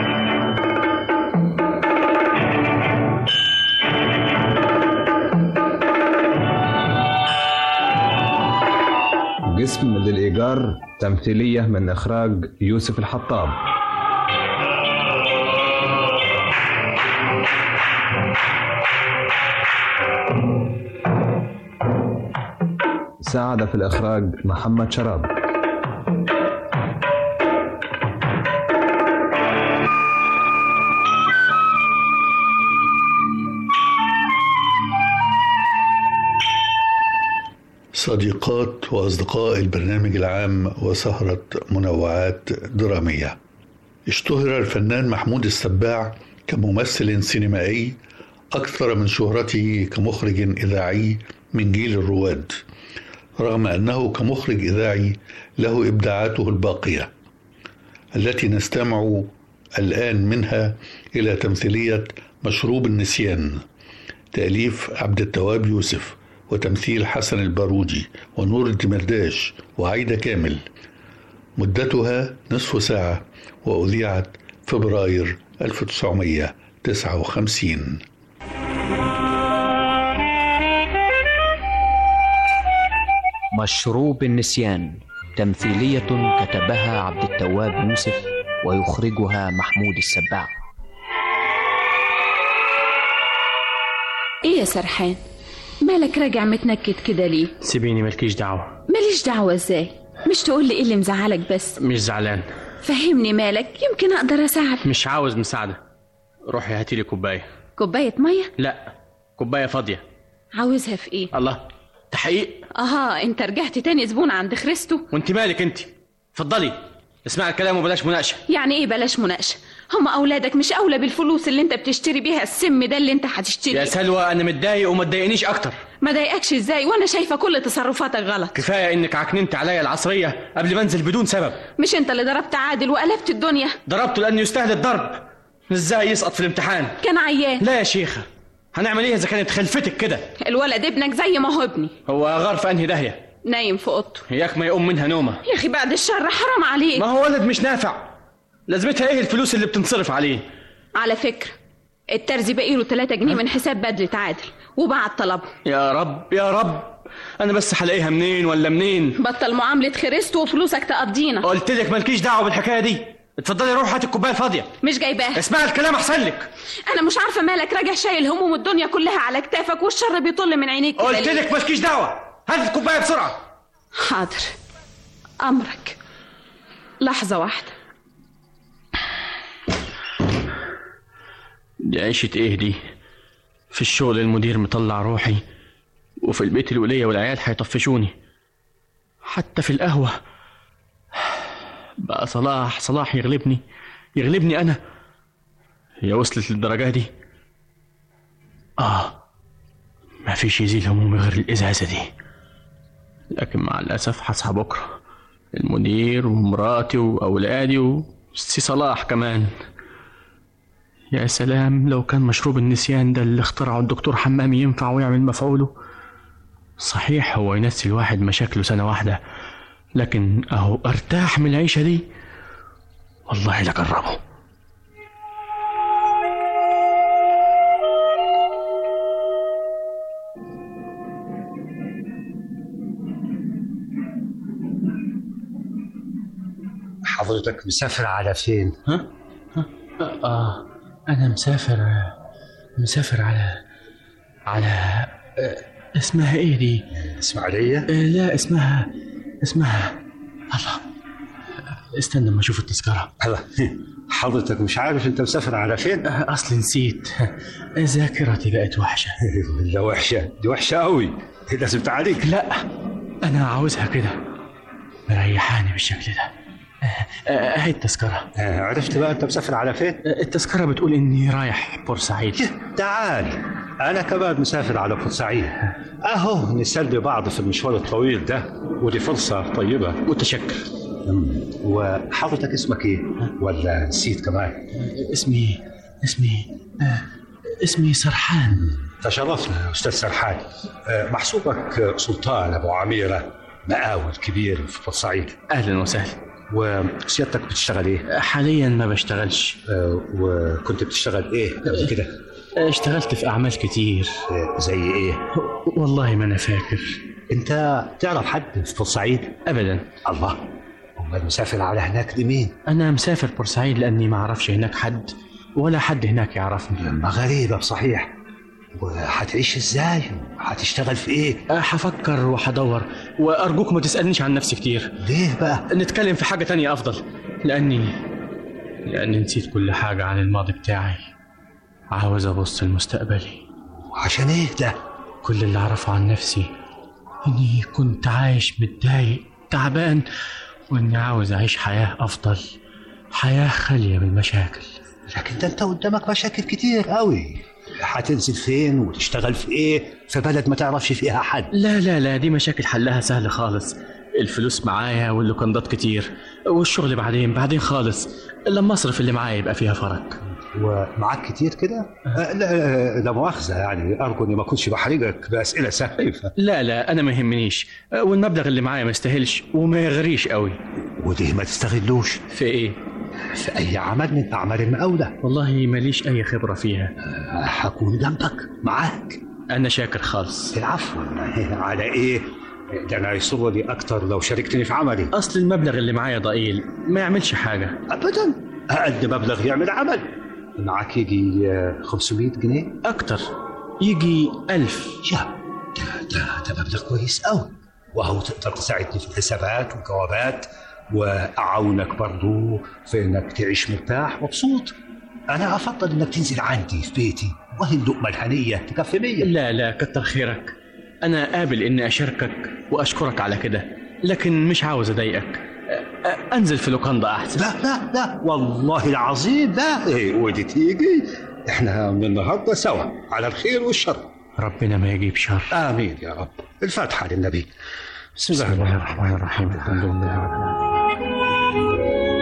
K: جسم للإيجار تمثيلية من إخراج يوسف الحطاب ساعد في الإخراج محمد شراب
B: صديقات وأصدقاء البرنامج العام وسهرة منوعات درامية اشتهر الفنان محمود السباع كممثل سينمائي أكثر من شهرته كمخرج إذاعي من جيل الرواد رغم أنه كمخرج إذاعي له إبداعاته الباقية التي نستمع الآن منها إلى تمثيلية مشروب النسيان تأليف عبد التواب يوسف وتمثيل حسن البارودي ونور الدمرداش وعايدة كامل مدتها نصف ساعة وأذيعت فبراير 1959
L: مشروب النسيان تمثيلية كتبها عبد التواب يوسف ويخرجها محمود السباع
M: ايه يا سرحان مالك راجع متنكد كده ليه
E: سيبيني مالكيش دعوة
M: ماليش دعوة ازاي مش تقول لي ايه اللي مزعلك بس
E: مش زعلان
M: فهمني مالك يمكن اقدر اساعدك
E: مش عاوز مساعدة روحي هاتيلي كوباية
M: كوباية مية
E: لا كوباية فاضية
M: عاوزها في ايه
E: الله تحقيق
M: اها انت رجعت تاني زبون عند خريستو
E: وانت مالك انت اتفضلي اسمع الكلام وبلاش مناقشة
M: يعني ايه بلاش مناقشة هم اولادك مش اولى بالفلوس اللي انت بتشتري بيها السم ده اللي انت هتشتري
E: يا سلوى انا متضايق وما تضايقنيش اكتر
M: ما ضايقكش ازاي وانا شايفه كل تصرفاتك غلط
E: كفاية انك عكننت عليا العصرية قبل ما انزل بدون سبب
M: مش انت اللي ضربت عادل وقلبت الدنيا
E: ضربته لانه يستاهل الضرب ازاي يسقط في الامتحان
M: كان عيان
E: لا يا شيخة هنعمل ايه اذا كانت خلفتك كده
M: الولد ابنك زي ما هو ابني
E: هو غار في انهي داهية
M: نايم في اوضته
E: اياك ما يقوم منها نومة
M: يا اخي بعد الشر حرام عليك
E: ما هو ولد مش نافع لازمتها ايه الفلوس اللي بتنصرف عليه
M: على فكرة الترزي باقي له 3 جنيه من حساب بدلة عادل وبعت طلبه
E: يا رب يا رب انا بس هلاقيها منين ولا منين
M: بطل معاملة خريستو وفلوسك تقضينا
E: قلت لك مالكيش دعوه بالحكايه دي اتفضلي روح هات الكوبايه الفاضيه
M: مش جايباها
E: اسمع الكلام احسن لك
M: انا مش عارفه مالك راجع شايل هموم الدنيا كلها على كتافك والشر بيطل من عينيك كده
E: قلت
M: ليه؟
E: لك مالكيش دعوه هات الكوبايه بسرعه
M: حاضر امرك لحظه واحده
E: دي عيشه ايه دي في الشغل المدير مطلع روحي وفي البيت الولية والعيال هيطفشوني حتى في القهوة بقى صلاح صلاح يغلبني يغلبني أنا هي وصلت للدرجة دي آه ما فيش يزيل همومي غير الإزازة دي لكن مع الأسف هصحى بكرة المدير ومراتي وأولادي وسي صلاح كمان يا سلام لو كان مشروب النسيان ده اللي اخترعه الدكتور حمامي ينفع ويعمل مفعوله صحيح هو ينسي الواحد مشاكله سنة واحدة لكن أهو أرتاح من العيشة دي والله لجربه
N: حضرتك مسافر على فين؟
E: ها؟ ها؟ آه أنا مسافر مسافر على على آه، اسمها إيه دي؟
N: إسماعيلية؟
E: آه، لا اسمها اسمها الله استنى ما أشوف التذكرة
N: الله حضرتك مش عارف أنت مسافر على فين؟
E: أصل نسيت ذاكرتي بقت وحشة
N: ده وحشة دي وحشة قوي لازم تعالج
E: لا انا عاوزها كده مريحاني بالشكل ده آه، آه، اهي التذكرة
N: عرفت بقى انت مسافر على فين؟
E: التذكرة بتقول اني رايح بورسعيد
N: تعال انا كمان مسافر على بورسعيد اهو نسلي بعض في المشوار الطويل ده ودي فرصة طيبة
E: متشكر
N: وحضرتك اسمك ايه؟ ولا نسيت كمان؟
E: اسمي اسمي آه، اسمي سرحان
N: تشرفنا يا استاذ سرحان آه، محسوبك سلطان ابو عميره مقاول كبير في بورسعيد
E: اهلا وسهلا
N: وسيادتك بتشتغل ايه؟
E: حاليا ما بشتغلش
N: وكنت بتشتغل ايه قبل كده؟
E: اشتغلت في اعمال كتير
N: زي ايه؟
E: والله ما انا فاكر
N: انت تعرف حد في بورسعيد؟
E: ابدا
N: الله امال مسافر على هناك لمين؟
E: انا مسافر بورسعيد لاني ما اعرفش هناك حد ولا حد هناك يعرفني
N: ما غريبة بصحيح وهتعيش ازاي؟ هتشتغل في ايه؟
E: هفكر وهدور وارجوك ما تسالنيش عن نفسي كتير
N: ليه بقى؟
E: نتكلم في حاجه تانية افضل لاني لاني نسيت كل حاجه عن الماضي بتاعي عاوز ابص لمستقبلي
N: عشان ايه ده؟
E: كل اللي اعرفه عن نفسي اني كنت عايش متضايق تعبان واني عاوز اعيش حياه افضل حياه خاليه من المشاكل
N: لكن ده انت قدامك مشاكل كتير قوي هتنزل فين وتشتغل في ايه في بلد ما تعرفش فيها حد
E: لا لا لا دي مشاكل حلها سهل خالص الفلوس معايا واللوكندات كتير والشغل بعدين بعدين خالص لما اصرف اللي معايا يبقى فيها فرق
N: ومعاك كتير كده؟ آه، لا لا مؤاخذة يعني أرجو إني ما كنتش بحرجك بأسئلة سخيفة
E: لا لا انا ما يهمنيش والمبلغ اللي معايا ما يستاهلش وما يغريش قوي
N: وليه ما تستغلوش؟
E: في ايه
N: في أي عمل من أعمال المقاولة
E: والله ماليش اي خبره فيها
N: هكون جنبك معاك
E: انا شاكر خالص
N: العفو على إيه؟ ده أنا يسرني أكتر لو شاركتني في عملي
E: اصل المبلغ اللي معايا ضئيل ما يعملش حاجه
N: أبدا أقل مبلغ يعمل عمل معاك يجي آه، 500 جنيه
E: اكتر يجي ألف
N: يا ده ده ده مبلغ كويس قوي وهو تقدر تساعدني في الحسابات والجوابات واعاونك برضو في انك تعيش مرتاح مبسوط انا افضل انك تنزل عندي في بيتي وهي اللقمه الهنيه تكفي مية
E: لا لا كتر خيرك انا قابل اني اشاركك واشكرك على كده لكن مش عاوز اضايقك أ- أ- انزل في لوكاندا احسن
N: لا لا لا والله العظيم لا إيه ودي تيجي احنا من النهارده سوا على الخير والشر
E: ربنا ما يجيب شر
N: امين يا رب الفاتحه للنبي بسم الله
E: بسم الله الرحمن الرحيم الحمد لله رب العالمين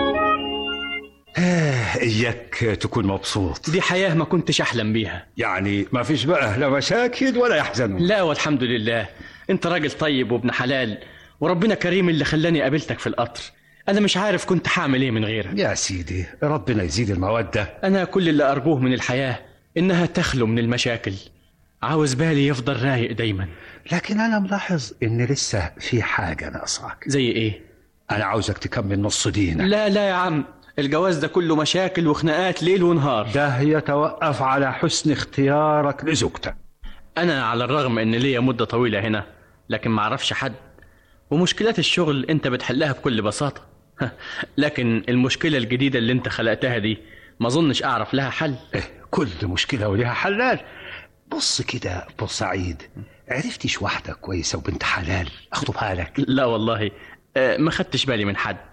N: آه، إياك تكون مبسوط
E: دي حياة ما كنتش أحلم بيها
N: يعني ما فيش بقى لا مشاكل ولا يحزن
E: لا والحمد لله أنت راجل طيب وابن حلال وربنا كريم اللي خلاني قابلتك في القطر أنا مش عارف كنت هعمل إيه من غيرك
N: يا سيدي ربنا يزيد المودة
E: أنا كل اللي أرجوه من الحياة إنها تخلو من المشاكل عاوز بالي يفضل رايق دايما
N: لكن أنا ملاحظ إن لسه في حاجة ناقصاك
E: زي إيه؟
N: أنا عاوزك تكمل نص دينك
E: لا لا يا عم الجواز ده كله مشاكل وخناقات ليل ونهار
N: ده يتوقف على حسن اختيارك لزوجتك
E: أنا على الرغم إن ليا مدة طويلة هنا لكن ما أعرفش حد ومشكلات الشغل أنت بتحلها بكل بساطة لكن المشكلة الجديدة اللي أنت خلقتها دي ما أظنش أعرف لها حل
N: إيه كل مشكلة ولها حلال بص كده بورسعيد عرفتش واحدة كويسة وبنت حلال أخطبها لك
E: لا والله آه، ما خدتش بالي من حد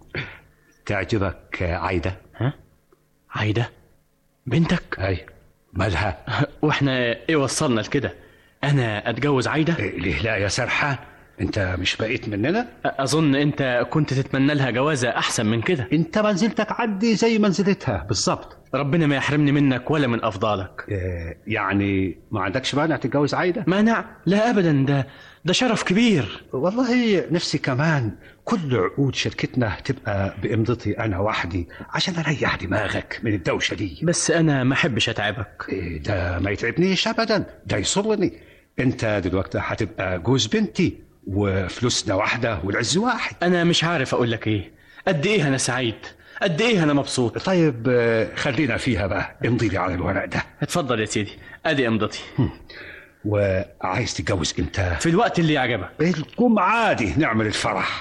N: تعجبك عايدة
E: ها؟ عايدة بنتك
N: أي مالها
E: واحنا ايه وصلنا لكده انا اتجوز عايدة
N: إيه ليه لا يا سرحان انت مش بقيت مننا
E: اظن انت كنت تتمنى لها جوازة احسن من كده
N: انت منزلتك عندي زي منزلتها بالظبط
E: ربنا ما يحرمني منك ولا من افضالك
N: إيه يعني ما عندكش مانع تتجوز عايدة
E: مانع لا ابدا ده ده شرف كبير
N: والله نفسي كمان كل عقود شركتنا تبقى بإمضتي أنا وحدي عشان أريح دماغك من الدوشة دي
E: بس انا ما احبش اتعبك
N: إيه ده ما يتعبنيش أبدا ده يسرني أنت دلوقتي هتبقى جوز بنتي وفلوسنا واحدة والعز واحد
E: انا مش عارف اقول لك ايه قد ايه انا سعيد قد ايه انا مبسوط
N: طيب آه، خلينا فيها بقى امضي لي على الورق ده
E: اتفضل يا سيدي ادي امضتي
N: وعايز تتجوز امتى
E: في الوقت اللي يعجبك
N: الجمعة دي نعمل الفرح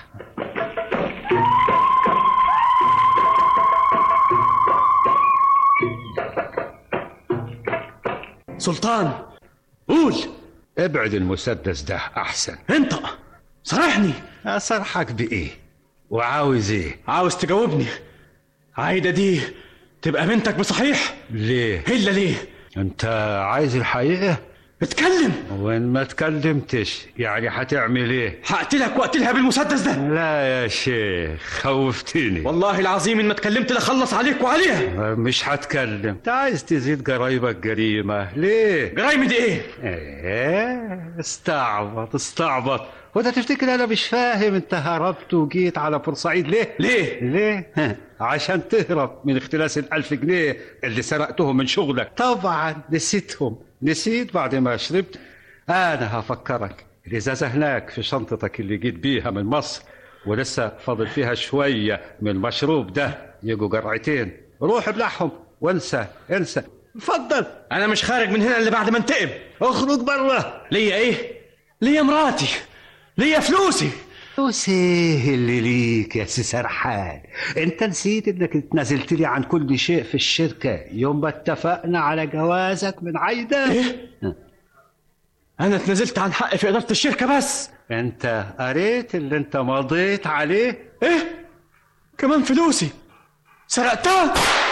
E: سلطان قول
N: ابعد المسدس ده احسن
E: انطق صرحني
N: اصرحك بايه وعاوز ايه
E: عاوز تجاوبني عايدة دي تبقى بنتك بصحيح
N: ليه
E: الا ليه
N: انت عايز الحقيقه
E: اتكلم
N: وين ما اتكلمتش يعني هتعمل ايه
E: هقتلك واقتلها بالمسدس ده
N: لا يا شيخ خوفتني
E: والله العظيم ان ما اتكلمت لاخلص عليك وعليها
N: مش هتكلم انت عايز تزيد جرايبك جريمه ليه
E: جرايمي دي ايه
N: ايه استعبط استعبط وانت تفتكر انا مش فاهم انت هربت وجيت على بورسعيد ليه
E: ليه
N: ليه ها، عشان تهرب من اختلاس الألف جنيه اللي سرقتهم من شغلك طبعا نسيتهم نسيت بعد ما شربت انا هفكرك الازازه هناك في شنطتك اللي جيت بيها من مصر ولسه فاضل فيها شويه من المشروب ده يجوا جرعتين روح ابلعهم وانسى انسى اتفضل
E: انا مش خارج من هنا الا بعد ما انتقم
N: اخرج بره
E: ليا ايه ليا مراتي ليا فلوسي
N: فلوس ايه اللي ليك يا سي سرحان انت نسيت انك اتنازلت لي عن كل شيء في الشركه يوم ما اتفقنا على جوازك من عايده
E: ايه انا اتنازلت عن حقي في اداره الشركه بس
N: انت قريت اللي انت مضيت عليه
E: ايه كمان فلوسي سرقتها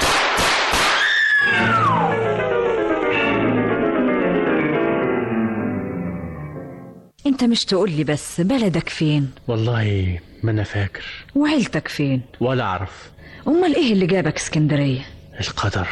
F: انت مش تقول لي بس بلدك فين
E: والله ما انا فاكر
F: وعيلتك فين
E: ولا اعرف
F: امال ايه اللي جابك اسكندريه
E: القدر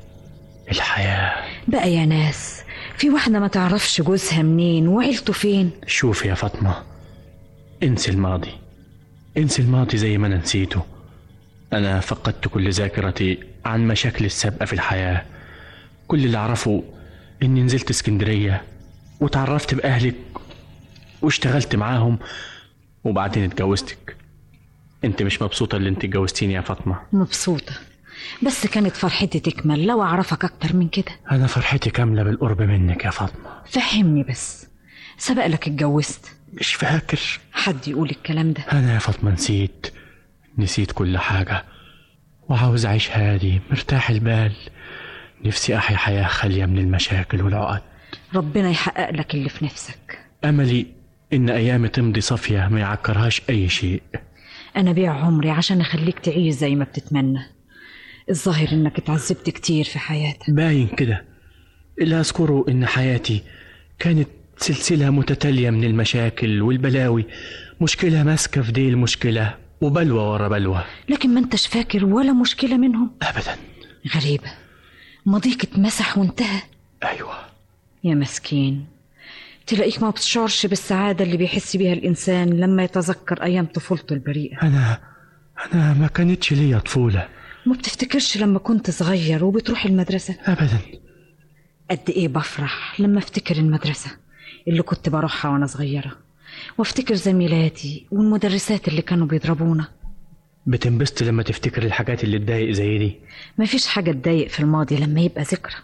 E: الحياه
F: بقى يا ناس في واحده ما تعرفش جوزها منين وعيلته فين
E: شوفي يا فاطمه انسي الماضي انسي الماضي زي ما انا نسيته انا فقدت كل ذاكرتي عن مشاكل السابقه في الحياه كل اللي اعرفه اني نزلت اسكندريه وتعرفت باهلك واشتغلت معاهم وبعدين اتجوزتك انت مش مبسوطه اللي انت اتجوزتيني يا فاطمه
F: مبسوطه بس كانت فرحتي تكمل لو اعرفك اكتر من كده
E: انا فرحتي كامله بالقرب منك يا فاطمه
F: فهمني بس سبق لك اتجوزت
E: مش فاكر
F: حد يقول الكلام ده
E: انا يا فاطمه نسيت نسيت كل حاجه وعاوز اعيش هادي مرتاح البال نفسي احيا حياه خاليه من المشاكل والعقد
F: ربنا يحقق لك اللي في نفسك
E: املي ان ايامي تمضي صافيه ما يعكرهاش اي شيء
F: انا بيع عمري عشان اخليك تعيش زي ما بتتمنى الظاهر انك اتعذبت كتير في حياتك
E: باين كده اللي اذكره ان حياتي كانت سلسله متتاليه من المشاكل والبلاوي مشكله ماسكه في ديل مشكله وبلوى ورا بلوى
F: لكن ما انتش فاكر ولا مشكله منهم
E: ابدا
F: غريبه ماضيك اتمسح وانتهى
E: ايوه
F: يا مسكين تلاقيك ما بتشعرش بالسعادة اللي بيحس بيها الإنسان لما يتذكر أيام طفولته البريئة
E: انا انا ما كانتش ليا طفوله
F: ما بتفتكرش لما كنت صغير وبتروح المدرسة
E: ابدا
F: قد إيه بفرح لما أفتكر المدرسة اللي كنت بروحها وأنا صغيرة وافتكر زميلاتي والمدرسات اللي كانوا بيضربونا
E: بتنبسط لما تفتكر الحاجات اللي تضايق زي دي
F: مفيش حاجة تضايق في الماضي لما يبقى ذكرى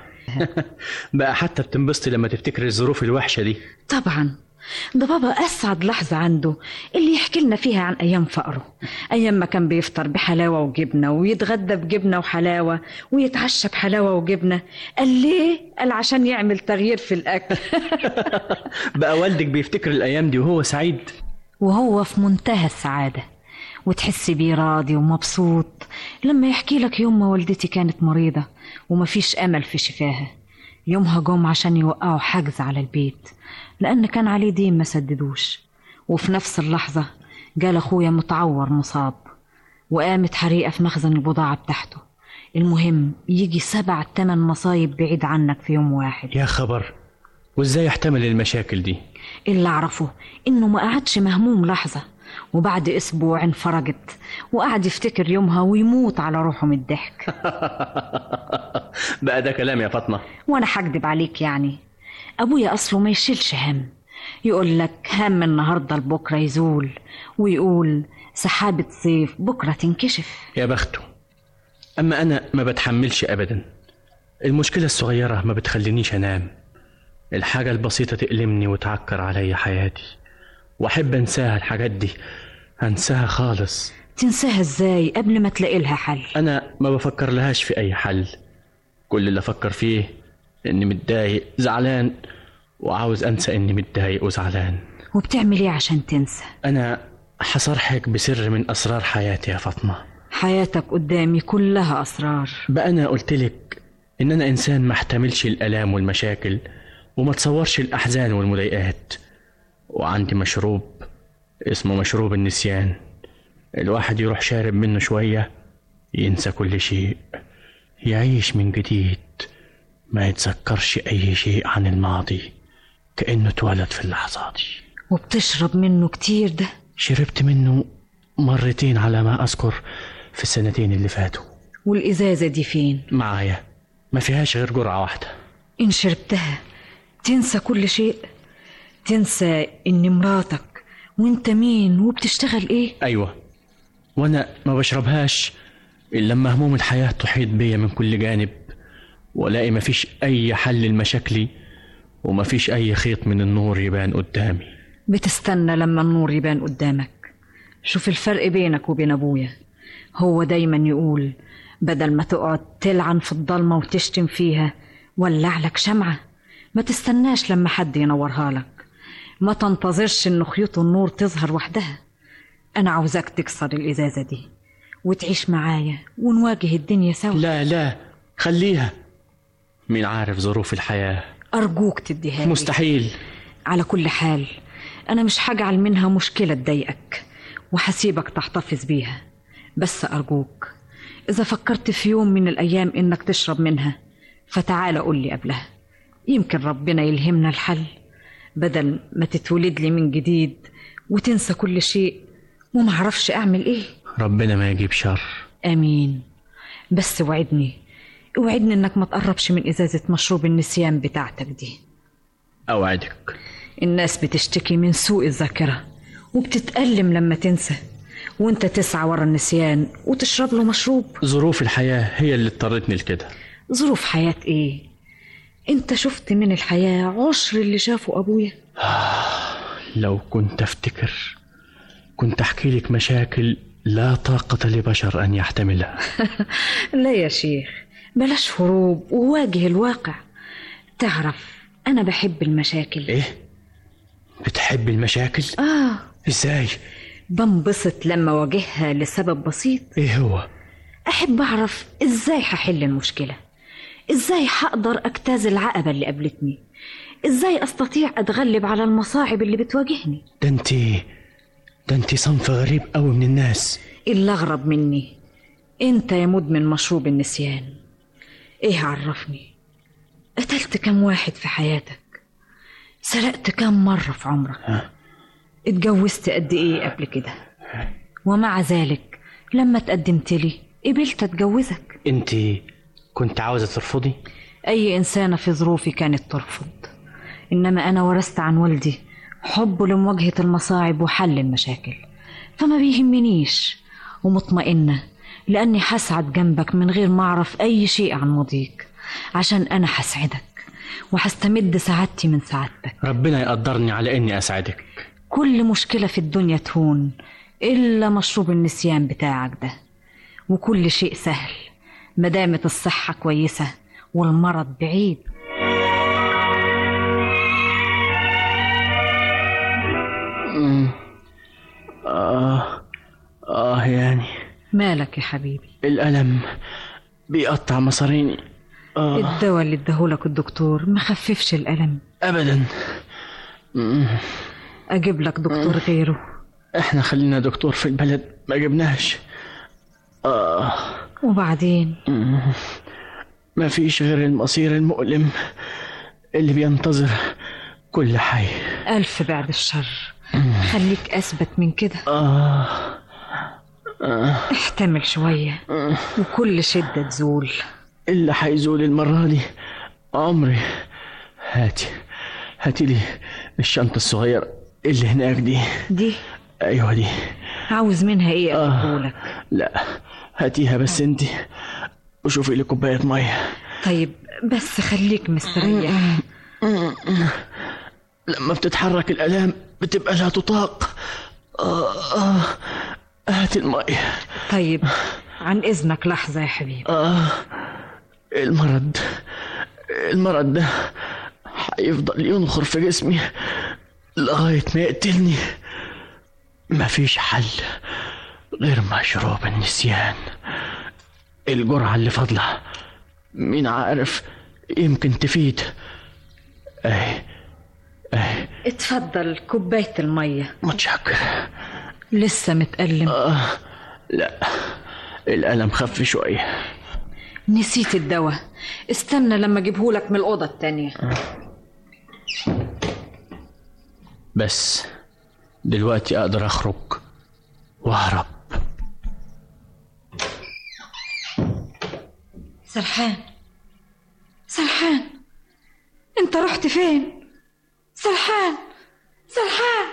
E: بقى حتى بتنبسط لما تفتكر الظروف الوحشه دي
F: طبعا ده بابا أسعد لحظة عنده اللي يحكي لنا فيها عن أيام فقره أيام ما كان بيفطر بحلاوة وجبنة ويتغدى بجبنة وحلاوة ويتعشى بحلاوة وجبنة قال ليه؟ قال عشان يعمل تغيير في الأكل
E: بقى والدك بيفتكر الايام دي وهو سعيد
F: وهو في منتهى السعادة وتحس بيه راضي ومبسوط لما يحكي لك يوم ما والدتي كانت مريضة ومفيش أمل في شفاها يومها جم عشان يوقعوا حجز على البيت لأن كان عليه دين ما سددوش وفي نفس اللحظة جال أخويا متعور مصاب وقامت حريقة في مخزن البضاعة بتاعته المهم يجي سبع تمن مصايب بعيد عنك في يوم واحد
E: يا خبر وازاي يحتمل المشاكل دي
F: اللي أعرفه إنه ما قعدش مهموم لحظة وبعد أسبوع انفرجت وقعد يفتكر يومها ويموت على روحه من الضحك
E: بقى ده كلام يا فاطمه
F: وأنا هكدب عليك يعني أبويا أصله ما يشيلش هم يقول لك هم النهاردة لبكرة يزول ويقول سحابة صيف بكرة تنكشف
E: يا بخته اما انا ما بتحملش ابدا المشكله الصغيره ما بتخلينيش انام الحاجه البسيطه تألمني وتعكر عليا حياتي واحب انساها الحاجات دي انساها خالص
F: تنساها ازاي قبل ما تلاقي لها حل
E: انا ما بفكر لهاش في اي حل كل اللي افكر فيه اني متضايق زعلان وعاوز أنسى إني متضايق وزعلان
F: وبتعمل ايه عشان تنسى
E: أنا حصرحك بسر من أسرار حياتي يا فاطمة
F: حياتك قدامي كلها أسرار
E: بقى أنا قلتلك إن أنا إنسان ما احتملش الآلام والمشاكل وما تصورش الأحزان والمضايقات وعندي مشروب اسمه مشروب النسيان الواحد يروح شارب منه شوية ينسى كل شيء يعيش من جديد ما يتذكرش أي شيء عن الماضي كأنه اتولد في اللحظة دي
F: وبتشرب منه كتير ده
E: شربت منه مرتين على ما أذكر في السنتين اللي فاتوا
F: والإزازة دي فين
E: معايا ما فيهاش غير جرعة واحدة
F: إن شربتها تنسى كل شيء تنسى إن مراتك وإنت مين وبتشتغل إيه
E: أيوة وأنا ما بشربهاش إلا لما هموم الحياة تحيط بيا من كل جانب وألاقي مفيش أي حل لمشاكلي ومفيش أي خيط من النور يبان قدامي
F: بتستنى لما النور يبان قدامك شوف الفرق بينك وبين أبويا هو دايما يقول بدل ما تقعد تلعن في الضلمة وتشتم فيها ولع لك شمعة ما تستناش لما حد ينورها لك ما تنتظرش ان خيوط النور تظهر وحدها انا عاوزاك تكسر الازازة دي وتعيش معايا ونواجه الدنيا سوا
E: لا لا خليها مين عارف ظروف الحياة
F: ارجوك تديها لي.
E: مستحيل
F: على كل حال انا مش هجعل منها مشكلة تضايقك وهسيبك تحتفظ بيها بس ارجوك اذا فكرت في يوم من الايام انك تشرب منها فتعال قول لي قبلها يمكن ربنا يلهمنا الحل بدل ما تتولد لي من جديد وتنسى كل شيء وما اعرفش اعمل ايه
E: ربنا ما يجيب شر
F: امين بس وعدني اوعدني انك ما تقربش من ازازة مشروب النسيان بتاعتك دي
E: أوعدك
F: الناس بتشتكي من سوء الذاكرة وبتتألم لما تنسى وانت تسعى ورا النسيان وتشرب له مشروب
E: ظروف الحياة هي اللي اضطرتني لكده
F: ظروف حياة ايه انت شفت من الحياة عشر اللي شافه ابويا
E: لو كنت افتكر كنت احكي لك مشاكل لا طاقة لبشر ان يحتملها
F: لا يا شيخ بلاش هروب وواجه الواقع تعرف انا بحب المشاكل
E: ايه بتحب المشاكل
F: اه
E: ازاي
F: بنبسط لما واجهها لسبب بسيط
E: ايه هو
F: احب اعرف ازاي هحل المشكله ازاي هقدر اجتاز العقبه اللي قابلتني ازاي استطيع اتغلب على المصاعب اللي بتواجهني
E: ده انت ده انت صنف غريب قوي من الناس
F: اللي اغرب مني انت يا مدمن مشروب النسيان ايه عرفني قتلت كم واحد في حياتك سرقت كم مرة في عمرك اتجوزت قد ايه قبل كده ومع ذلك لما تقدمت لي قبلت اتجوزك
E: انت كنت عاوزة ترفضي
F: اي انسانة في ظروفي كانت ترفض انما انا ورثت عن والدي حبه لمواجهة المصاعب وحل المشاكل فما بيهمنيش ومطمئنة لأني هسعد جنبك من غير ما أعرف أي شيء عن ماضيك عشان أنا هسعدك وهستمد سعادتي من سعادتك
E: ربنا يقدرني على اني اساعدك
F: كل مشكلة في الدنيا تهون إلا مشروب النسيان بتاعك ده وكل شيء سهل مدامة الصحة كويسة والمرض بعيد
E: آه آه يعني
F: مالك يا حبيبي
E: الألم بيقطع مصاريني آه
F: الدواء اللي اداهولك الدكتور مخففش الألم
E: أبدا مم.
F: أجيب لك دكتور غيره
E: احنا خلينا دكتور في البلد ما جبناش آه
F: وبعدين
E: مم. ما فيش غير المصير المؤلم اللي بينتظر كل حي
F: ألف بعد الشر خليك أثبت من كده
E: آه آه
F: احتمل شوية وكل شدة تزول
E: اللي هيزول المرة دي عمري هاتي هاتي لي الشنطة الصغيرة اللي هناك دي
F: دي
E: أيوة دي
F: عاوز منها ايه أقولك
E: لا هاتيها بس انت وشوفي لي كوباية مية
F: طيب بس خليك مستريح
E: لما بتتحرك الآلام بتبقى لا تطاق آه آه هات المية
F: طيب عن إذنك لحظة يا حبيبي
E: آه المرض المرض ده هيفضل ينخر في جسمي لغاية ما يقتلني مفيش حل غير مشروب النسيان الجرعة اللي فاضلة مين عارف يمكن تفيد اهي اهي
F: اتفضل كوباية المية
E: متشكر
F: لسه متألم
E: آه لا الألم خف شوية
F: نسيت الدواء استنى لما اجيبهولك من الأوضة التانية
E: بس دلوقتي أقدر أخرج وأهرب
F: سرحان سرحان انت رحت فين سرحان سرحان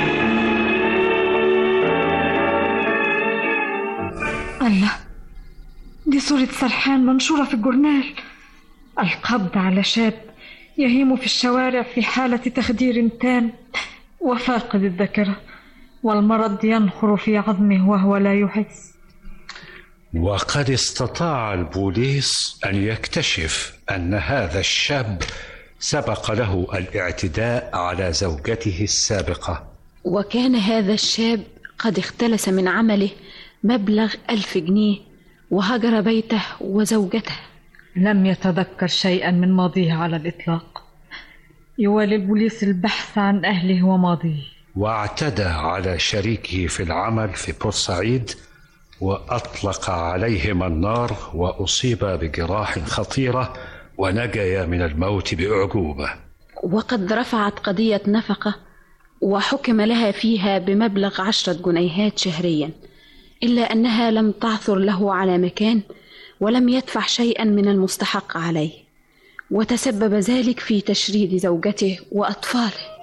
F: الله دي صورة سرحان منشورة في الجورنال القبض على شاب يهيم في الشوارع في حالة تخدير تام وفاقد الذاكرة والمرض ينخر في عظمه وهو لا يحس
N: وقد استطاع البوليس ان يكتشف ان هذا الشاب سبق له الاعتداء على زوجته السابقه
M: وكان هذا الشاب قد اختلس من عمله مبلغ ألف جنيه وهجر بيته وزوجته
F: لم يتذكر شيئا من ماضيه على الإطلاق يوالي البوليس البحث عن أهله وماضيه
N: واعتدى على شريكه في العمل في بورسعيد واطلق عليهما النار واصيبا بجراح خطيره ونجيا من الموت باعجوبه
M: وقد رفعت قضية نفقة وحكم لها فيها بمبلغ عشرة جنيهات شهريا إلا أنها لم تعثر له على مكان ولم يدفع شيئا من المستحق عليه وتسبب ذلك في تشريد زوجته وأطفاله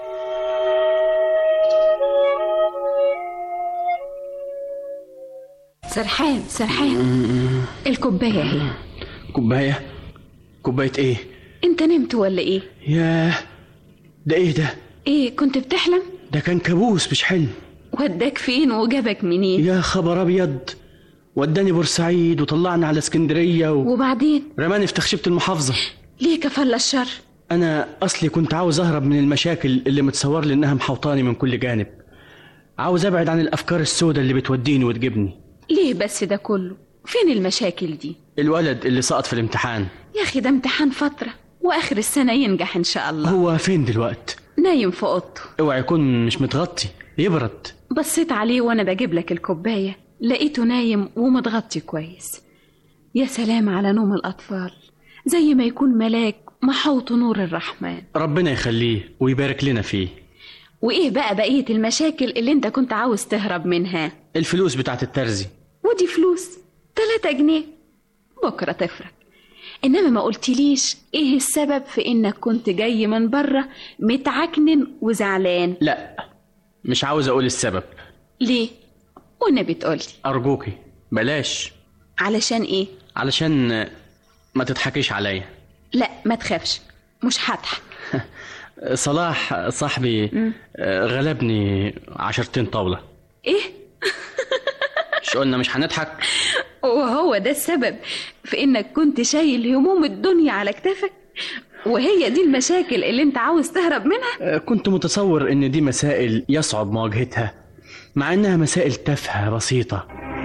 M: سرحان سرحان الكوباية اهي
E: كوباية كوباية ايه
M: انت نمت ولا ايه
E: ياه ده ايه ده
M: ايه كنت بتحلم
E: ده كان كابوس مش حلم
M: وداك فين وجابك منين
E: يا خبر ابيض وداني بورسعيد وطلعني على اسكندريه و...
M: وبعدين
E: رماني في تخشبه المحافظه
M: ليه كفل الشر
E: انا اصلي كنت عاوز اهرب من المشاكل اللي متصور لي انها محوطاني من كل جانب عاوز ابعد عن الافكار السوداء اللي بتوديني وتجيبني
M: ليه بس ده كله فين المشاكل دي
E: الولد اللي سقط في الامتحان
M: يا اخي ده امتحان فترة واخر السنة ينجح ان شاء الله
E: هو فين دلوقت
M: نايم في اوضته
E: اوعى يكون مش متغطي يبرد
M: بصيت عليه وانا بجيب لك الكوباية لقيته نايم ومتغطي كويس يا سلام على نوم الاطفال زي ما يكون ملاك محوط نور الرحمن
E: ربنا يخليه ويبارك لنا فيه
M: وايه بقى بقية المشاكل اللي انت كنت عاوز تهرب منها
E: الفلوس بتاعت الترزي
M: ودي فلوس تلاتة جنيه بكرة تفرق إنما ما قلتليش إيه السبب في إنك كنت جاي من بره متعكنن وزعلان
E: لا مش عاوز اقول السبب
M: ليه؟ والنبي تقولي
E: ارجوكي بلاش
M: علشان إيه؟
E: علشان ما تضحكيش عليا
M: لا ما تخافش مش هضحك
E: صلاح صاحبي آه، غلبني عشرتين طاولة
M: إيه؟
E: مش قلنا مش هنضحك
M: وهو ده السبب في إنك كنت شايل هموم الدنيا على كتافك وهي دي المشاكل اللي انت عاوز تهرب منها
E: آه، كنت متصور ان دي مسائل يصعب مواجهتها مع انها مسائل تافهة بسيطة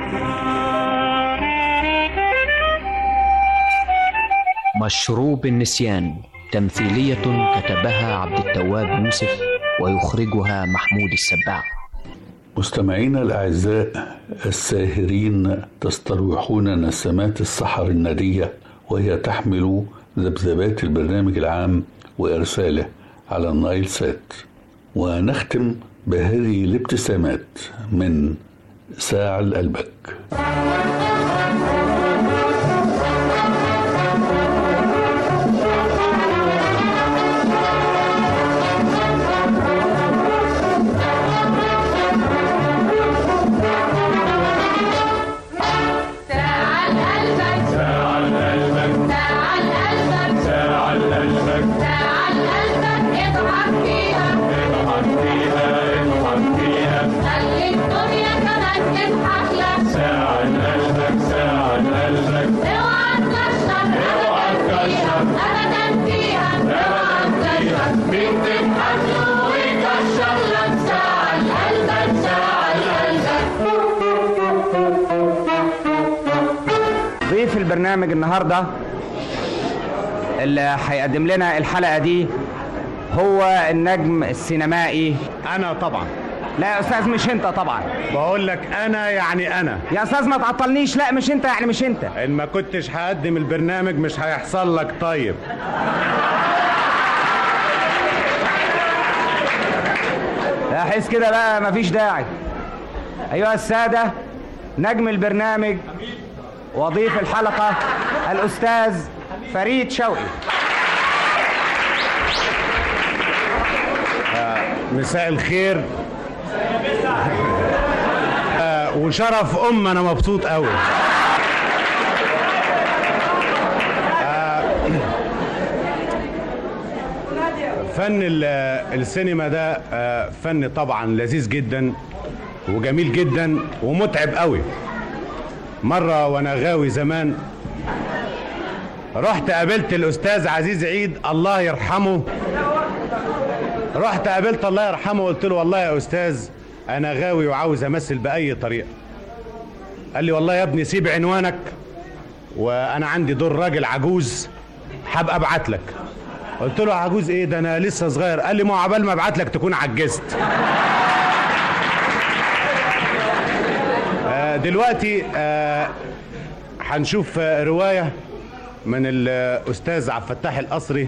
L: مشروب النسيان تمثيلية كتبها عبد التواب يوسف ويخرجها محمود السباع
B: مستمعينا الأعزاء الساهرين تستروحون نسمات السحر النارية وهي تحمل ذبذبات البرنامج العام وإرساله على النايل سات ونختم بهذه الابتسامات من ساعة قلبك
O: تعال قلبك تعال قلبك تعال قلبك تعال قلبك تعال قلبك اضحك فيها اضحك فيها اضحك فيها خلي الدنيا كمان تضحك لك تعال قلبك تعال قلبك اوعى تكشر اوعى تكشر ابدا فيها اوعى
P: البرنامج النهارده اللي هيقدم لنا الحلقه دي هو النجم السينمائي
Q: انا طبعا
P: لا يا استاذ مش انت طبعا
Q: بقول لك انا يعني انا
P: يا استاذ ما تعطلنيش لا مش انت يعني مش انت
Q: ان ما كنتش هقدم البرنامج مش هيحصل لك طيب
P: لا حس كده بقى مفيش داعي ايها الساده نجم البرنامج وضيف الحلقه الاستاذ فريد شوقي
Q: مساء الخير آه، وشرف ام انا مبسوط قوي آه، فن ال- السينما ده آه، فن طبعا لذيذ جدا وجميل جدا ومتعب قوي مرة وانا غاوي زمان رحت قابلت الاستاذ عزيز عيد الله يرحمه رحت قابلت الله يرحمه وقلت له والله يا استاذ انا غاوي وعاوز امثل باي طريقه قال لي والله يا ابني سيب عنوانك وانا عندي دور راجل عجوز هبقى ابعت لك قلت له عجوز ايه ده انا لسه صغير قال لي ما هو عبال ما ابعت لك تكون عجزت آه، دلوقتي آه، هنشوف آه، روايه من الاستاذ عبد الفتاح القصري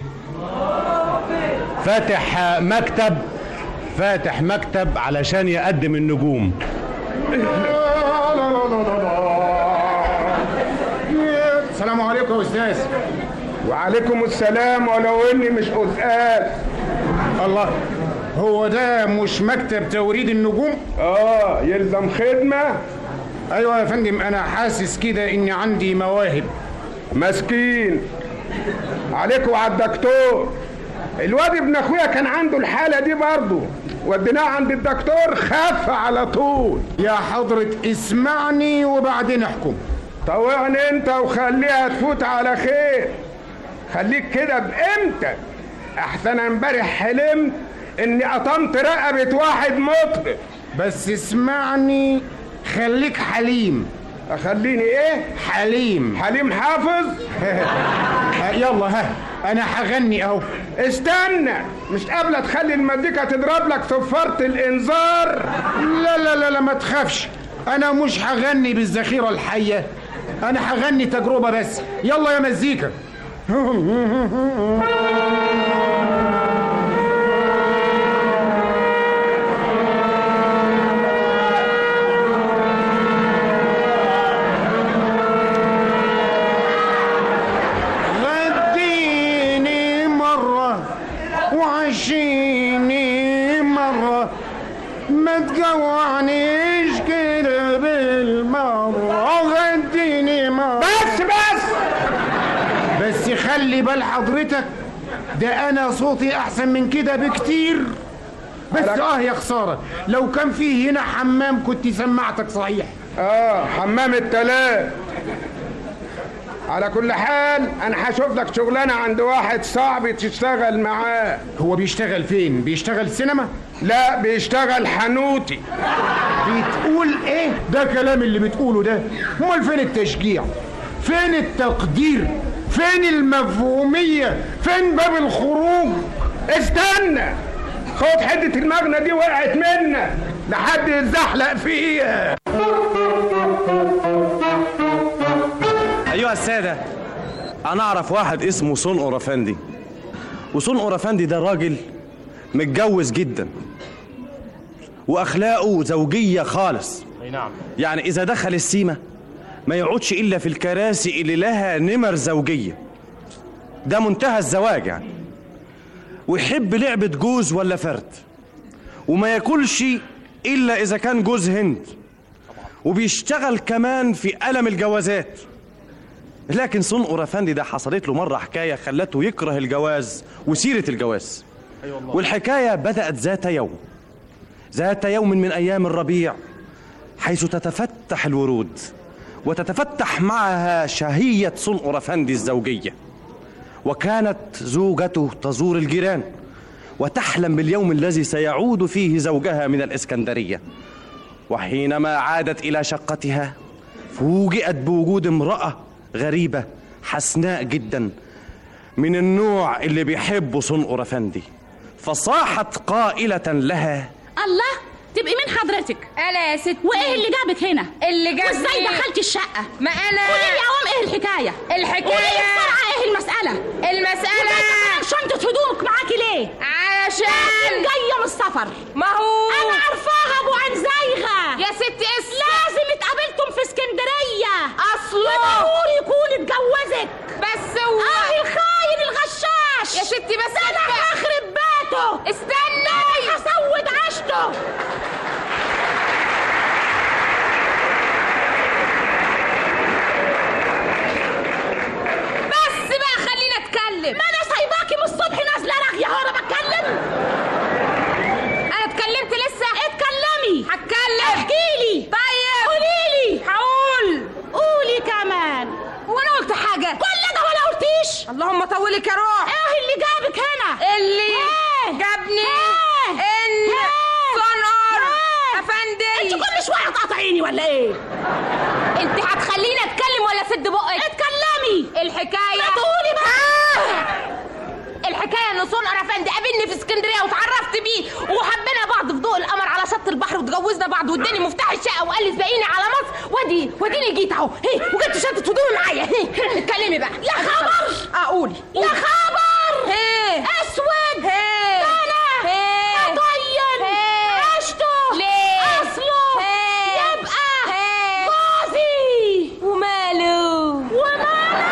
Q: فاتح آه، مكتب فاتح مكتب علشان يقدم النجوم
R: السلام عليكم يا استاذ وعليكم السلام ولو اني مش استاذ الله هو ده مش مكتب توريد النجوم اه يلزم خدمه ايوه يا فندم انا حاسس كده اني عندي مواهب مسكين عليكم وعلى الدكتور الواد ابن اخويا كان عنده الحاله دي برضه وديناه عند الدكتور خف على طول يا حضرة اسمعني وبعدين احكم طوعني انت وخليها تفوت على خير خليك كده بقيمتك احسن امبارح حلمت اني قطمت رقبة واحد مطرب بس اسمعني خليك حليم اخليني ايه حليم حليم حافظ يلا ها انا هغني اهو استنى مش قابله تخلي المزيكا تضرب لك صفاره الانذار لا لا لا لا ما تخافش انا مش هغني بالذخيره الحيه انا هغني تجربه بس يلا يا مزيكا غديني مرة وعشيني مرة ما تجوعنيش كده بالمرة غديني مرة بس بس بس خلي بال حضرتك ده انا صوتي احسن من كده بكتير بس اه يا خسارة لو كان فيه هنا حمام كنت سمعتك صحيح اه حمام التلات على كل حال انا هشوف لك شغلانه عند واحد صعب تشتغل معاه هو بيشتغل فين بيشتغل سينما لا بيشتغل حنوتي بتقول ايه ده كلام اللي بتقوله ده امال فين التشجيع فين التقدير فين المفهوميه فين باب الخروج استنى خد حته المغنى دي وقعت منك لحد يتزحلق فيها
S: ايها الساده انا اعرف واحد اسمه صنقر افندي وصنقر افندي ده راجل متجوز جدا واخلاقه زوجيه خالص
E: اي نعم
S: يعني اذا دخل السيمه ما يقعدش الا في الكراسي اللي لها نمر زوجيه ده منتهى الزواج يعني ويحب لعبه جوز ولا فرد وما ياكلش الا اذا كان جوز هند وبيشتغل كمان في قلم الجوازات لكن صنقر افندي ده حصلت له مره حكايه خلته يكره الجواز وسيره الجواز والحكايه بدات ذات يوم ذات يوم من ايام الربيع حيث تتفتح الورود وتتفتح معها شهيه صنقر افندي الزوجيه وكانت زوجته تزور الجيران وتحلم باليوم الذي سيعود فيه زوجها من الاسكندريه وحينما عادت الى شقتها فوجئت بوجود امراه غريبة حسناء جدا من النوع اللي بيحبه صنقر أفندي فصاحت قائلة لها
T: الله تبقي مين حضرتك؟
U: انا يا ست
T: وايه اللي جابك هنا؟
U: اللي جابني
T: وازاي دخلتي الشقة؟
U: ما انا
T: قولي لي يا قوم ايه الحكاية؟
U: الحكاية
T: قولي لي بسرعة ايه المسألة؟
U: المسألة
T: وجايبة كمان شنطة هدومك معاكي ليه؟
U: علشان
T: جاية من السفر
U: ما هو
T: انا عارفاها ابو عين زايغة
U: يا ست اس
T: لازم اتقابلتم في اسكندرية
U: اصله
T: وضروري يكون اتجوزك
U: بس هو
T: اه الخاين الغشاش
U: يا ستي بس
T: انا هخرب بيته
U: استني
T: هسود عشته
U: بس بقى خلينا اتكلم
T: ما انا سايباكي من الصبح نازله راغيه اهو انا بتكلم
U: انا اتكلمت لسه
T: اتكلمي
U: هتكلم
T: احكي لي
U: طيب
T: قولي لي
U: هقول
T: قولي كمان
U: هو انا قلت حاجه
T: كل ده ولا قلتيش
U: اللهم طولك يا روح
T: ايه اللي جابك هنا
U: اللي
T: إيه؟
U: جابني
T: إيه؟
U: ان
T: إيه؟
U: صنقر
T: إيه؟
U: افندي
T: انت كل شويه تقاطعيني ولا ايه
U: انت هتخليني اتكلم ولا سد بقك
T: اتكلمي
U: الحكايه
T: ما تقولي بقى
U: الحكايه ان صنقر افندي قابلني في اسكندريه واتعرفت بيه وحبينا بعض في ضوء القمر على شط البحر واتجوزنا بعض واداني مفتاح الشقه وقال لي سبقيني على مصر وادي واديني جيت اهو هي وجبت شنطه هدومي معايا هي اتكلمي بقى
T: يا خبر
U: اقولي
T: يا خبر
U: هي
T: اسود
U: هي
T: انا
U: هي
T: طين
U: هي
T: عشته
U: ليه
T: اصله
U: هي
T: يبقى
U: هي
T: جوزي
U: وماله
T: وماله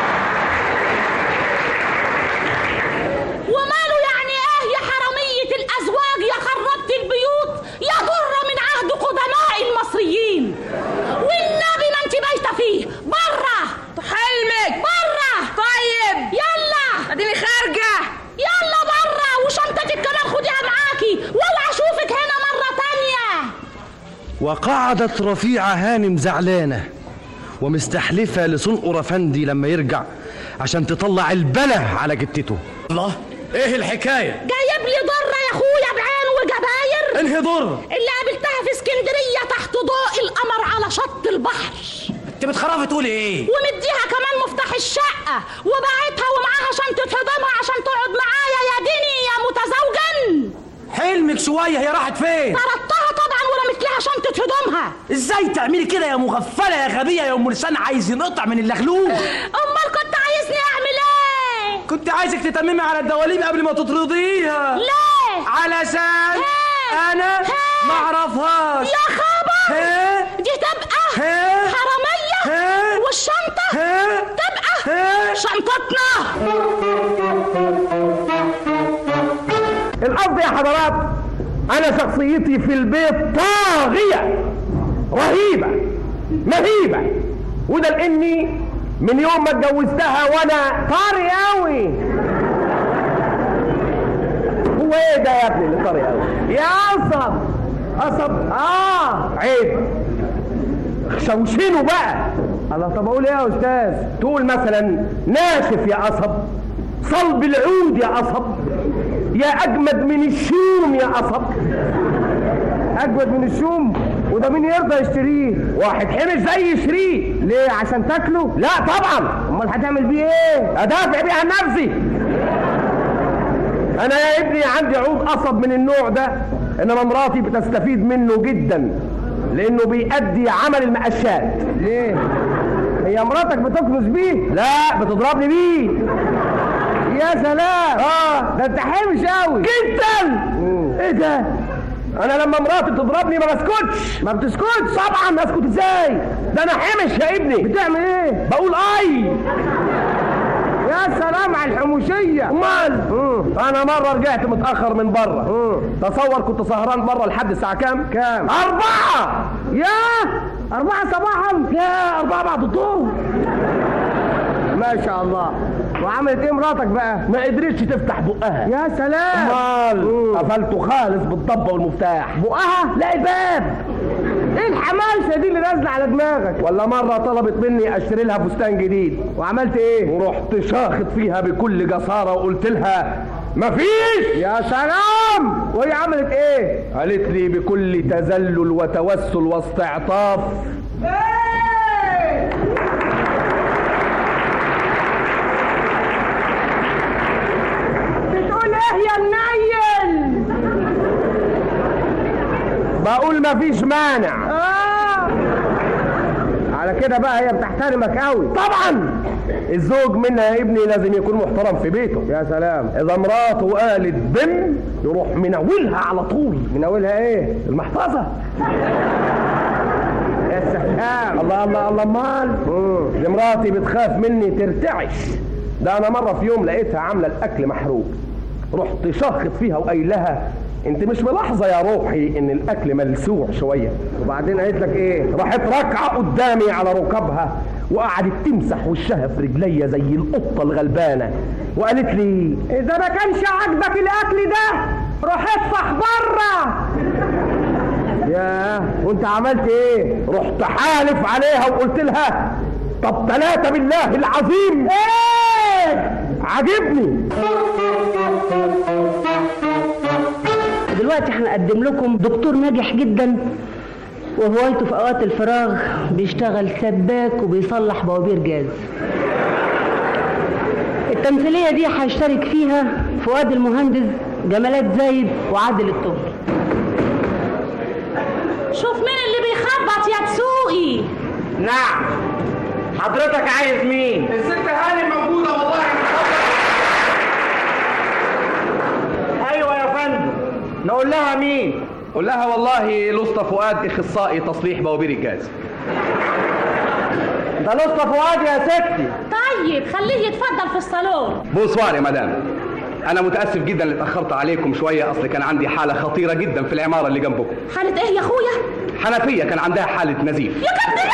T: وماله يعني ايه يا حرامية الازواج يا خربت البيوت يا ضرة من عهد قدماء المصريين والنبي ما انت بايته فيه بره
U: حلمك
T: بره
U: طيب
T: يلا
U: اديني خارجه
T: يلا بره وشنطتك كمان خديها معاكي واوعى اشوفك هنا مرة تانية
S: وقعدت رفيعة هانم زعلانة ومستحلفة لصنقر أفندي لما يرجع عشان تطلع البله على جتته الله ايه الحكاية؟
T: جايب لي ضرة يا اخويا بعين وجباير
S: انهي ضر؟
T: اللي قابلتها في اسكندرية تحت ضوء القمر على شط البحر
S: انت بتخرفي تقولي ايه؟
T: ومديها كمان مفتاح الشقة وبعتها ومعاها شنطة هدومها عشان تقعد معايا يا ديني يا متزوجا
V: حلمك شويه هي راحت فين
T: طردتها طبعا ورمت لها شنطة هدومها
V: ازاي تعملي كده يا مغفله يا غبيه يا ام لسان عايز ينقطع من اللغلوب
T: امال كنت عايزني اعمل ايه
V: كنت عايزك تتممي على الدواليب قبل ما تطرديها
T: ليه
V: علشان
T: ها؟
V: انا
T: ها؟
V: ما اعرفهاش
T: يا خبر
V: ها؟
T: دي تبقى
V: ها؟
T: حرامية
V: ها؟
T: والشنطة
V: ها؟
T: تبقى
V: ها؟
T: شنطتنا
W: القصد يا حضرات انا شخصيتي في البيت طاغيه رهيبه مهيبه وده لاني من يوم ما اتجوزتها وانا طاري قوي هو ايه ده يا ابني اللي طاري قوي يا قصب قصب اه عيب شوشينه بقى الله طب اقول ايه يا استاذ تقول مثلا ناشف يا قصب صلب العود يا قصب يا اجمد من الشوم يا قصب اجمد من الشوم وده مين يرضى يشتريه واحد حمش زي يشتريه ليه عشان تاكله لا طبعا امال هتعمل بيه ايه ادافع بيه عن نفسي انا يا ابني عندي عود قصب من النوع ده انما مراتي بتستفيد منه جدا لانه بيأدي عمل المقشات ليه هي مراتك بتكنس بيه لا بتضربني بيه يا سلام اه ده انت حمش قوي جدا ايه ده انا لما مراتي تضربني ما بسكتش ما بتسكتش طبعا اسكت ازاي ده انا حمش يا ابني بتعمل ايه بقول اي يا سلام على الحموشية امال انا مرة رجعت متأخر من بره تصور كنت سهران بره لحد الساعة كام كام أربعة يا أربعة صباحا يا أربعة بعد الظهر ما شاء الله وعملت ايه مراتك بقى؟ ما قدرتش تفتح بقها يا سلام امال قفلته خالص بالضبه والمفتاح بقها؟ لا الباب ايه الحماسه دي اللي نازله على دماغك؟ ولا مره طلبت مني اشتري لها فستان جديد وعملت ايه؟ ورحت شاخط فيها بكل جساره وقلت لها مفيش يا سلام وهي عملت ايه؟ قالت لي بكل تذلل وتوسل واستعطاف بقول مفيش مانع آه. على كده بقى هي بتحترمك قوي طبعا الزوج منها يا ابني لازم يكون محترم في بيته يا سلام اذا مراته قالت بن يروح مناولها على طول مناولها ايه المحفظه يا سلام الله الله الله امال دي مراتي بتخاف مني ترتعش ده انا مره في يوم لقيتها عامله الاكل محروق رحت شخط فيها وقايل لها انت مش ملاحظه يا روحي ان الاكل ملسوع شويه وبعدين قالت لك ايه راحت راكعه قدامي على ركبها وقعدت تمسح وشها في رجليا زي القطه الغلبانه وقالت لي اذا ما كانش عاجبك الاكل ده روح اطفح بره ياه وانت عملت ايه رحت حالف عليها وقلت لها طب ثلاثة بالله العظيم ايه عاجبني
A: دلوقتي هنقدم لكم دكتور ناجح جدا وهوايته في اوقات الفراغ بيشتغل سباك وبيصلح بوابير جاز التمثيليه دي هيشترك فيها فؤاد المهندس جمالات زايد وعادل الطهر
T: شوف مين اللي بيخبط يا تسوقي
W: نعم حضرتك عايز مين الست هاني موجوده والله ايوه يا فندم نقول لها مين قول لها والله لسطى فؤاد اخصائي تصليح بوابير الجاز ده لسطى فؤاد يا ستي
T: طيب خليه يتفضل في الصالون
W: بونسوار يا مدام انا متاسف جدا اللي اتاخرت عليكم شويه اصل كان عندي حاله خطيره جدا في العماره اللي جنبكم
T: حالة ايه يا اخويا
W: حنفيه كان عندها حاله نزيف
T: يا كبدي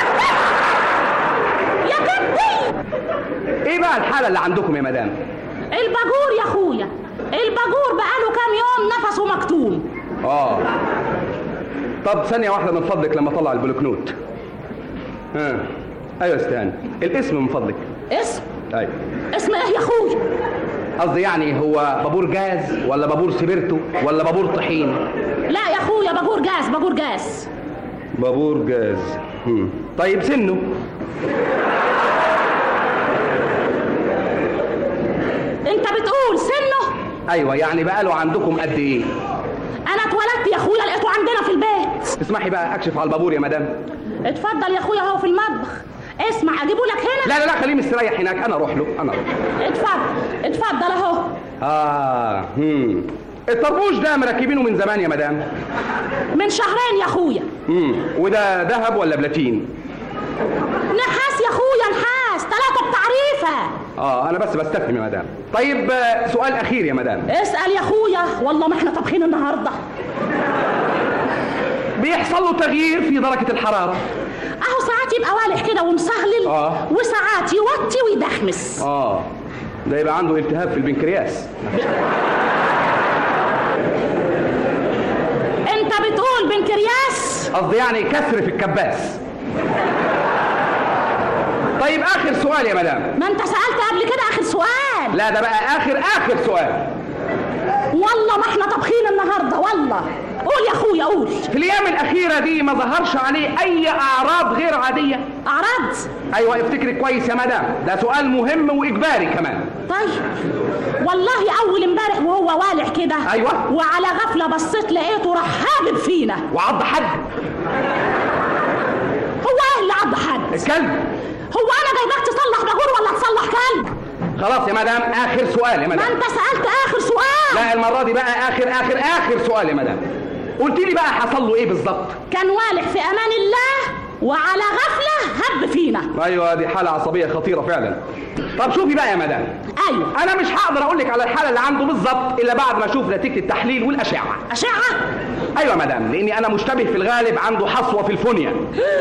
T: يا كبدي
W: ايه بقى الحاله اللي عندكم يا مدام
T: الباجور يا اخويا الباجور بقاله كام يوم نفسه مكتوم
W: اه طب ثانيه واحده من فضلك لما اطلع البلوكنوت ها ايوه يا استهان الاسم من فضلك
T: اسم
W: ايوه
T: اسم ايه يا اخويا
W: قصدي يعني هو بابور جاز ولا بابور سبرتو ولا بابور طحين
T: لا يا اخويا باجور جاز باجور جاز
W: بابور جاز هم. طيب سنه
T: انت بتقول سنه
W: ايوه يعني بقاله عندكم قد ايه
T: انا اتولدت يا اخويا لقيته عندنا في البيت
W: اسمحي بقى اكشف على البابور يا مدام
T: اتفضل يا اخويا هو في المطبخ اسمع اجيبه لك هنا
W: لا لا لا خليه مستريح هناك انا اروح له انا اروح له
T: اتفضل اتفضل اهو
W: اه هم. الطربوش ده مركبينه من زمان يا مدام
T: من شهرين يا اخويا
W: امم وده ذهب ولا بلاتين
T: نحاس يا اخويا نحاس ثلاثة بتعريفة
W: اه انا بس بستفهم يا مدام طيب آه، سؤال اخير يا مدام
T: اسأل يا اخويا والله ما احنا طابخين النهاردة
W: بيحصل له تغيير في درجه الحراره
T: اهو ساعات يبقى والح كده ومصهلل
W: آه.
T: وساعات يوطي ويدخمس
W: اه ده يبقى عنده التهاب في البنكرياس
T: انت بتقول بنكرياس
W: قصدي يعني كسر في الكباس طيب اخر سؤال يا مدام
T: ما انت سألت قبل كده اخر سؤال
W: لا ده بقى اخر اخر سؤال
T: والله ما احنا طابخين النهارده والله قول يا اخويا قول
W: في الايام الاخيره دي ما ظهرش عليه اي اعراض غير عاديه
T: اعراض
W: ايوه افتكري كويس يا مدام ده سؤال مهم واجباري كمان
T: طيب والله اول امبارح وهو والع كده
W: أيوة.
T: وعلى غفله بصيت لقيته راح هابب فينا
W: وعض حد
T: هو ايه اللي عض حد
W: الكلب
T: هو انا جايباك تصلح باجور ولا تصلح كلب
W: خلاص يا مدام اخر سؤال يا
T: ما
W: مدام
T: انت سالت اخر سؤال
W: لا المره دي بقى اخر اخر اخر سؤال يا مدام قلت لي بقى حصل له ايه بالظبط
T: كان والع في امان الله وعلى غفله هب فينا
W: ايوه دي حاله عصبيه خطيره فعلا طب شوفي بقى يا مدام
T: ايوه
W: انا مش هقدر اقول لك على الحاله اللي عنده بالظبط الا بعد ما اشوف نتيجه التحليل والاشعه
T: اشعه
W: ايوه يا مدام لاني انا مشتبه في الغالب عنده حصوه في الفونيا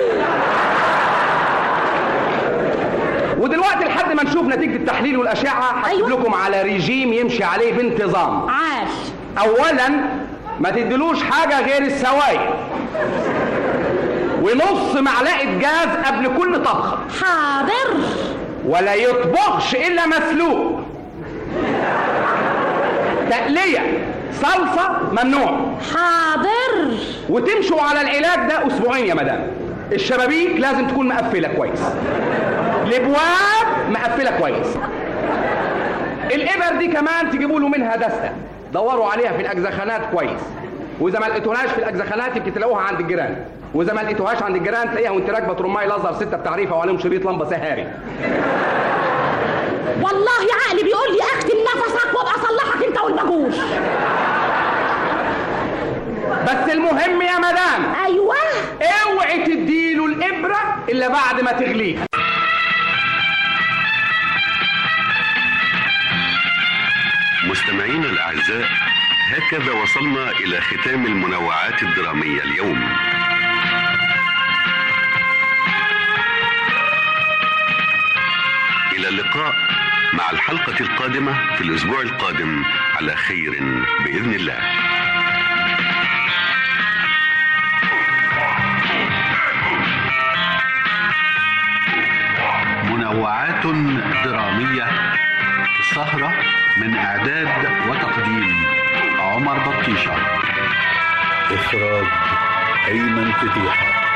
W: ودلوقتي لحد ما نشوف نتيجه التحليل والاشعه هكتب أيوة. لكم على ريجيم يمشي عليه بانتظام
T: عاش
W: اولا ما تدلوش حاجه غير السوائل ونص معلقه جاز قبل كل طبخه
T: حاضر
W: ولا يطبخش الا مسلوق تقليه صلصه ممنوع
T: حاضر
W: وتمشوا على العلاج ده اسبوعين يا مدام الشبابيك لازم تكون مقفله كويس الابواب مقفله كويس الابر دي كمان تجيبوا له منها دسته دوروا عليها في الاجزخانات كويس
D: واذا ما لقيتوهاش في الاجزخانات يمكن تلاقوها عند الجيران واذا ما لقيتوهاش عند الجيران تلاقيها وانت راكبه ترماي الازهر سته بتعريفه وعليهم شريط لمبه سهاري
T: والله عقلي بيقول لي اكتم نفسك وابقى اصلحك انت والباجوش
D: بس المهم يا مدام
T: ايوه
D: اوعي تديله الابره الا بعد ما تغليه
G: مستمعينا الأعزاء هكذا وصلنا إلى ختام المنوعات الدرامية اليوم إلى اللقاء مع الحلقة القادمة في الأسبوع القادم على خير بإذن الله منوعات درامية سهرة من إعداد وتقديم عمر بطيشة إخراج أيمن فتيحة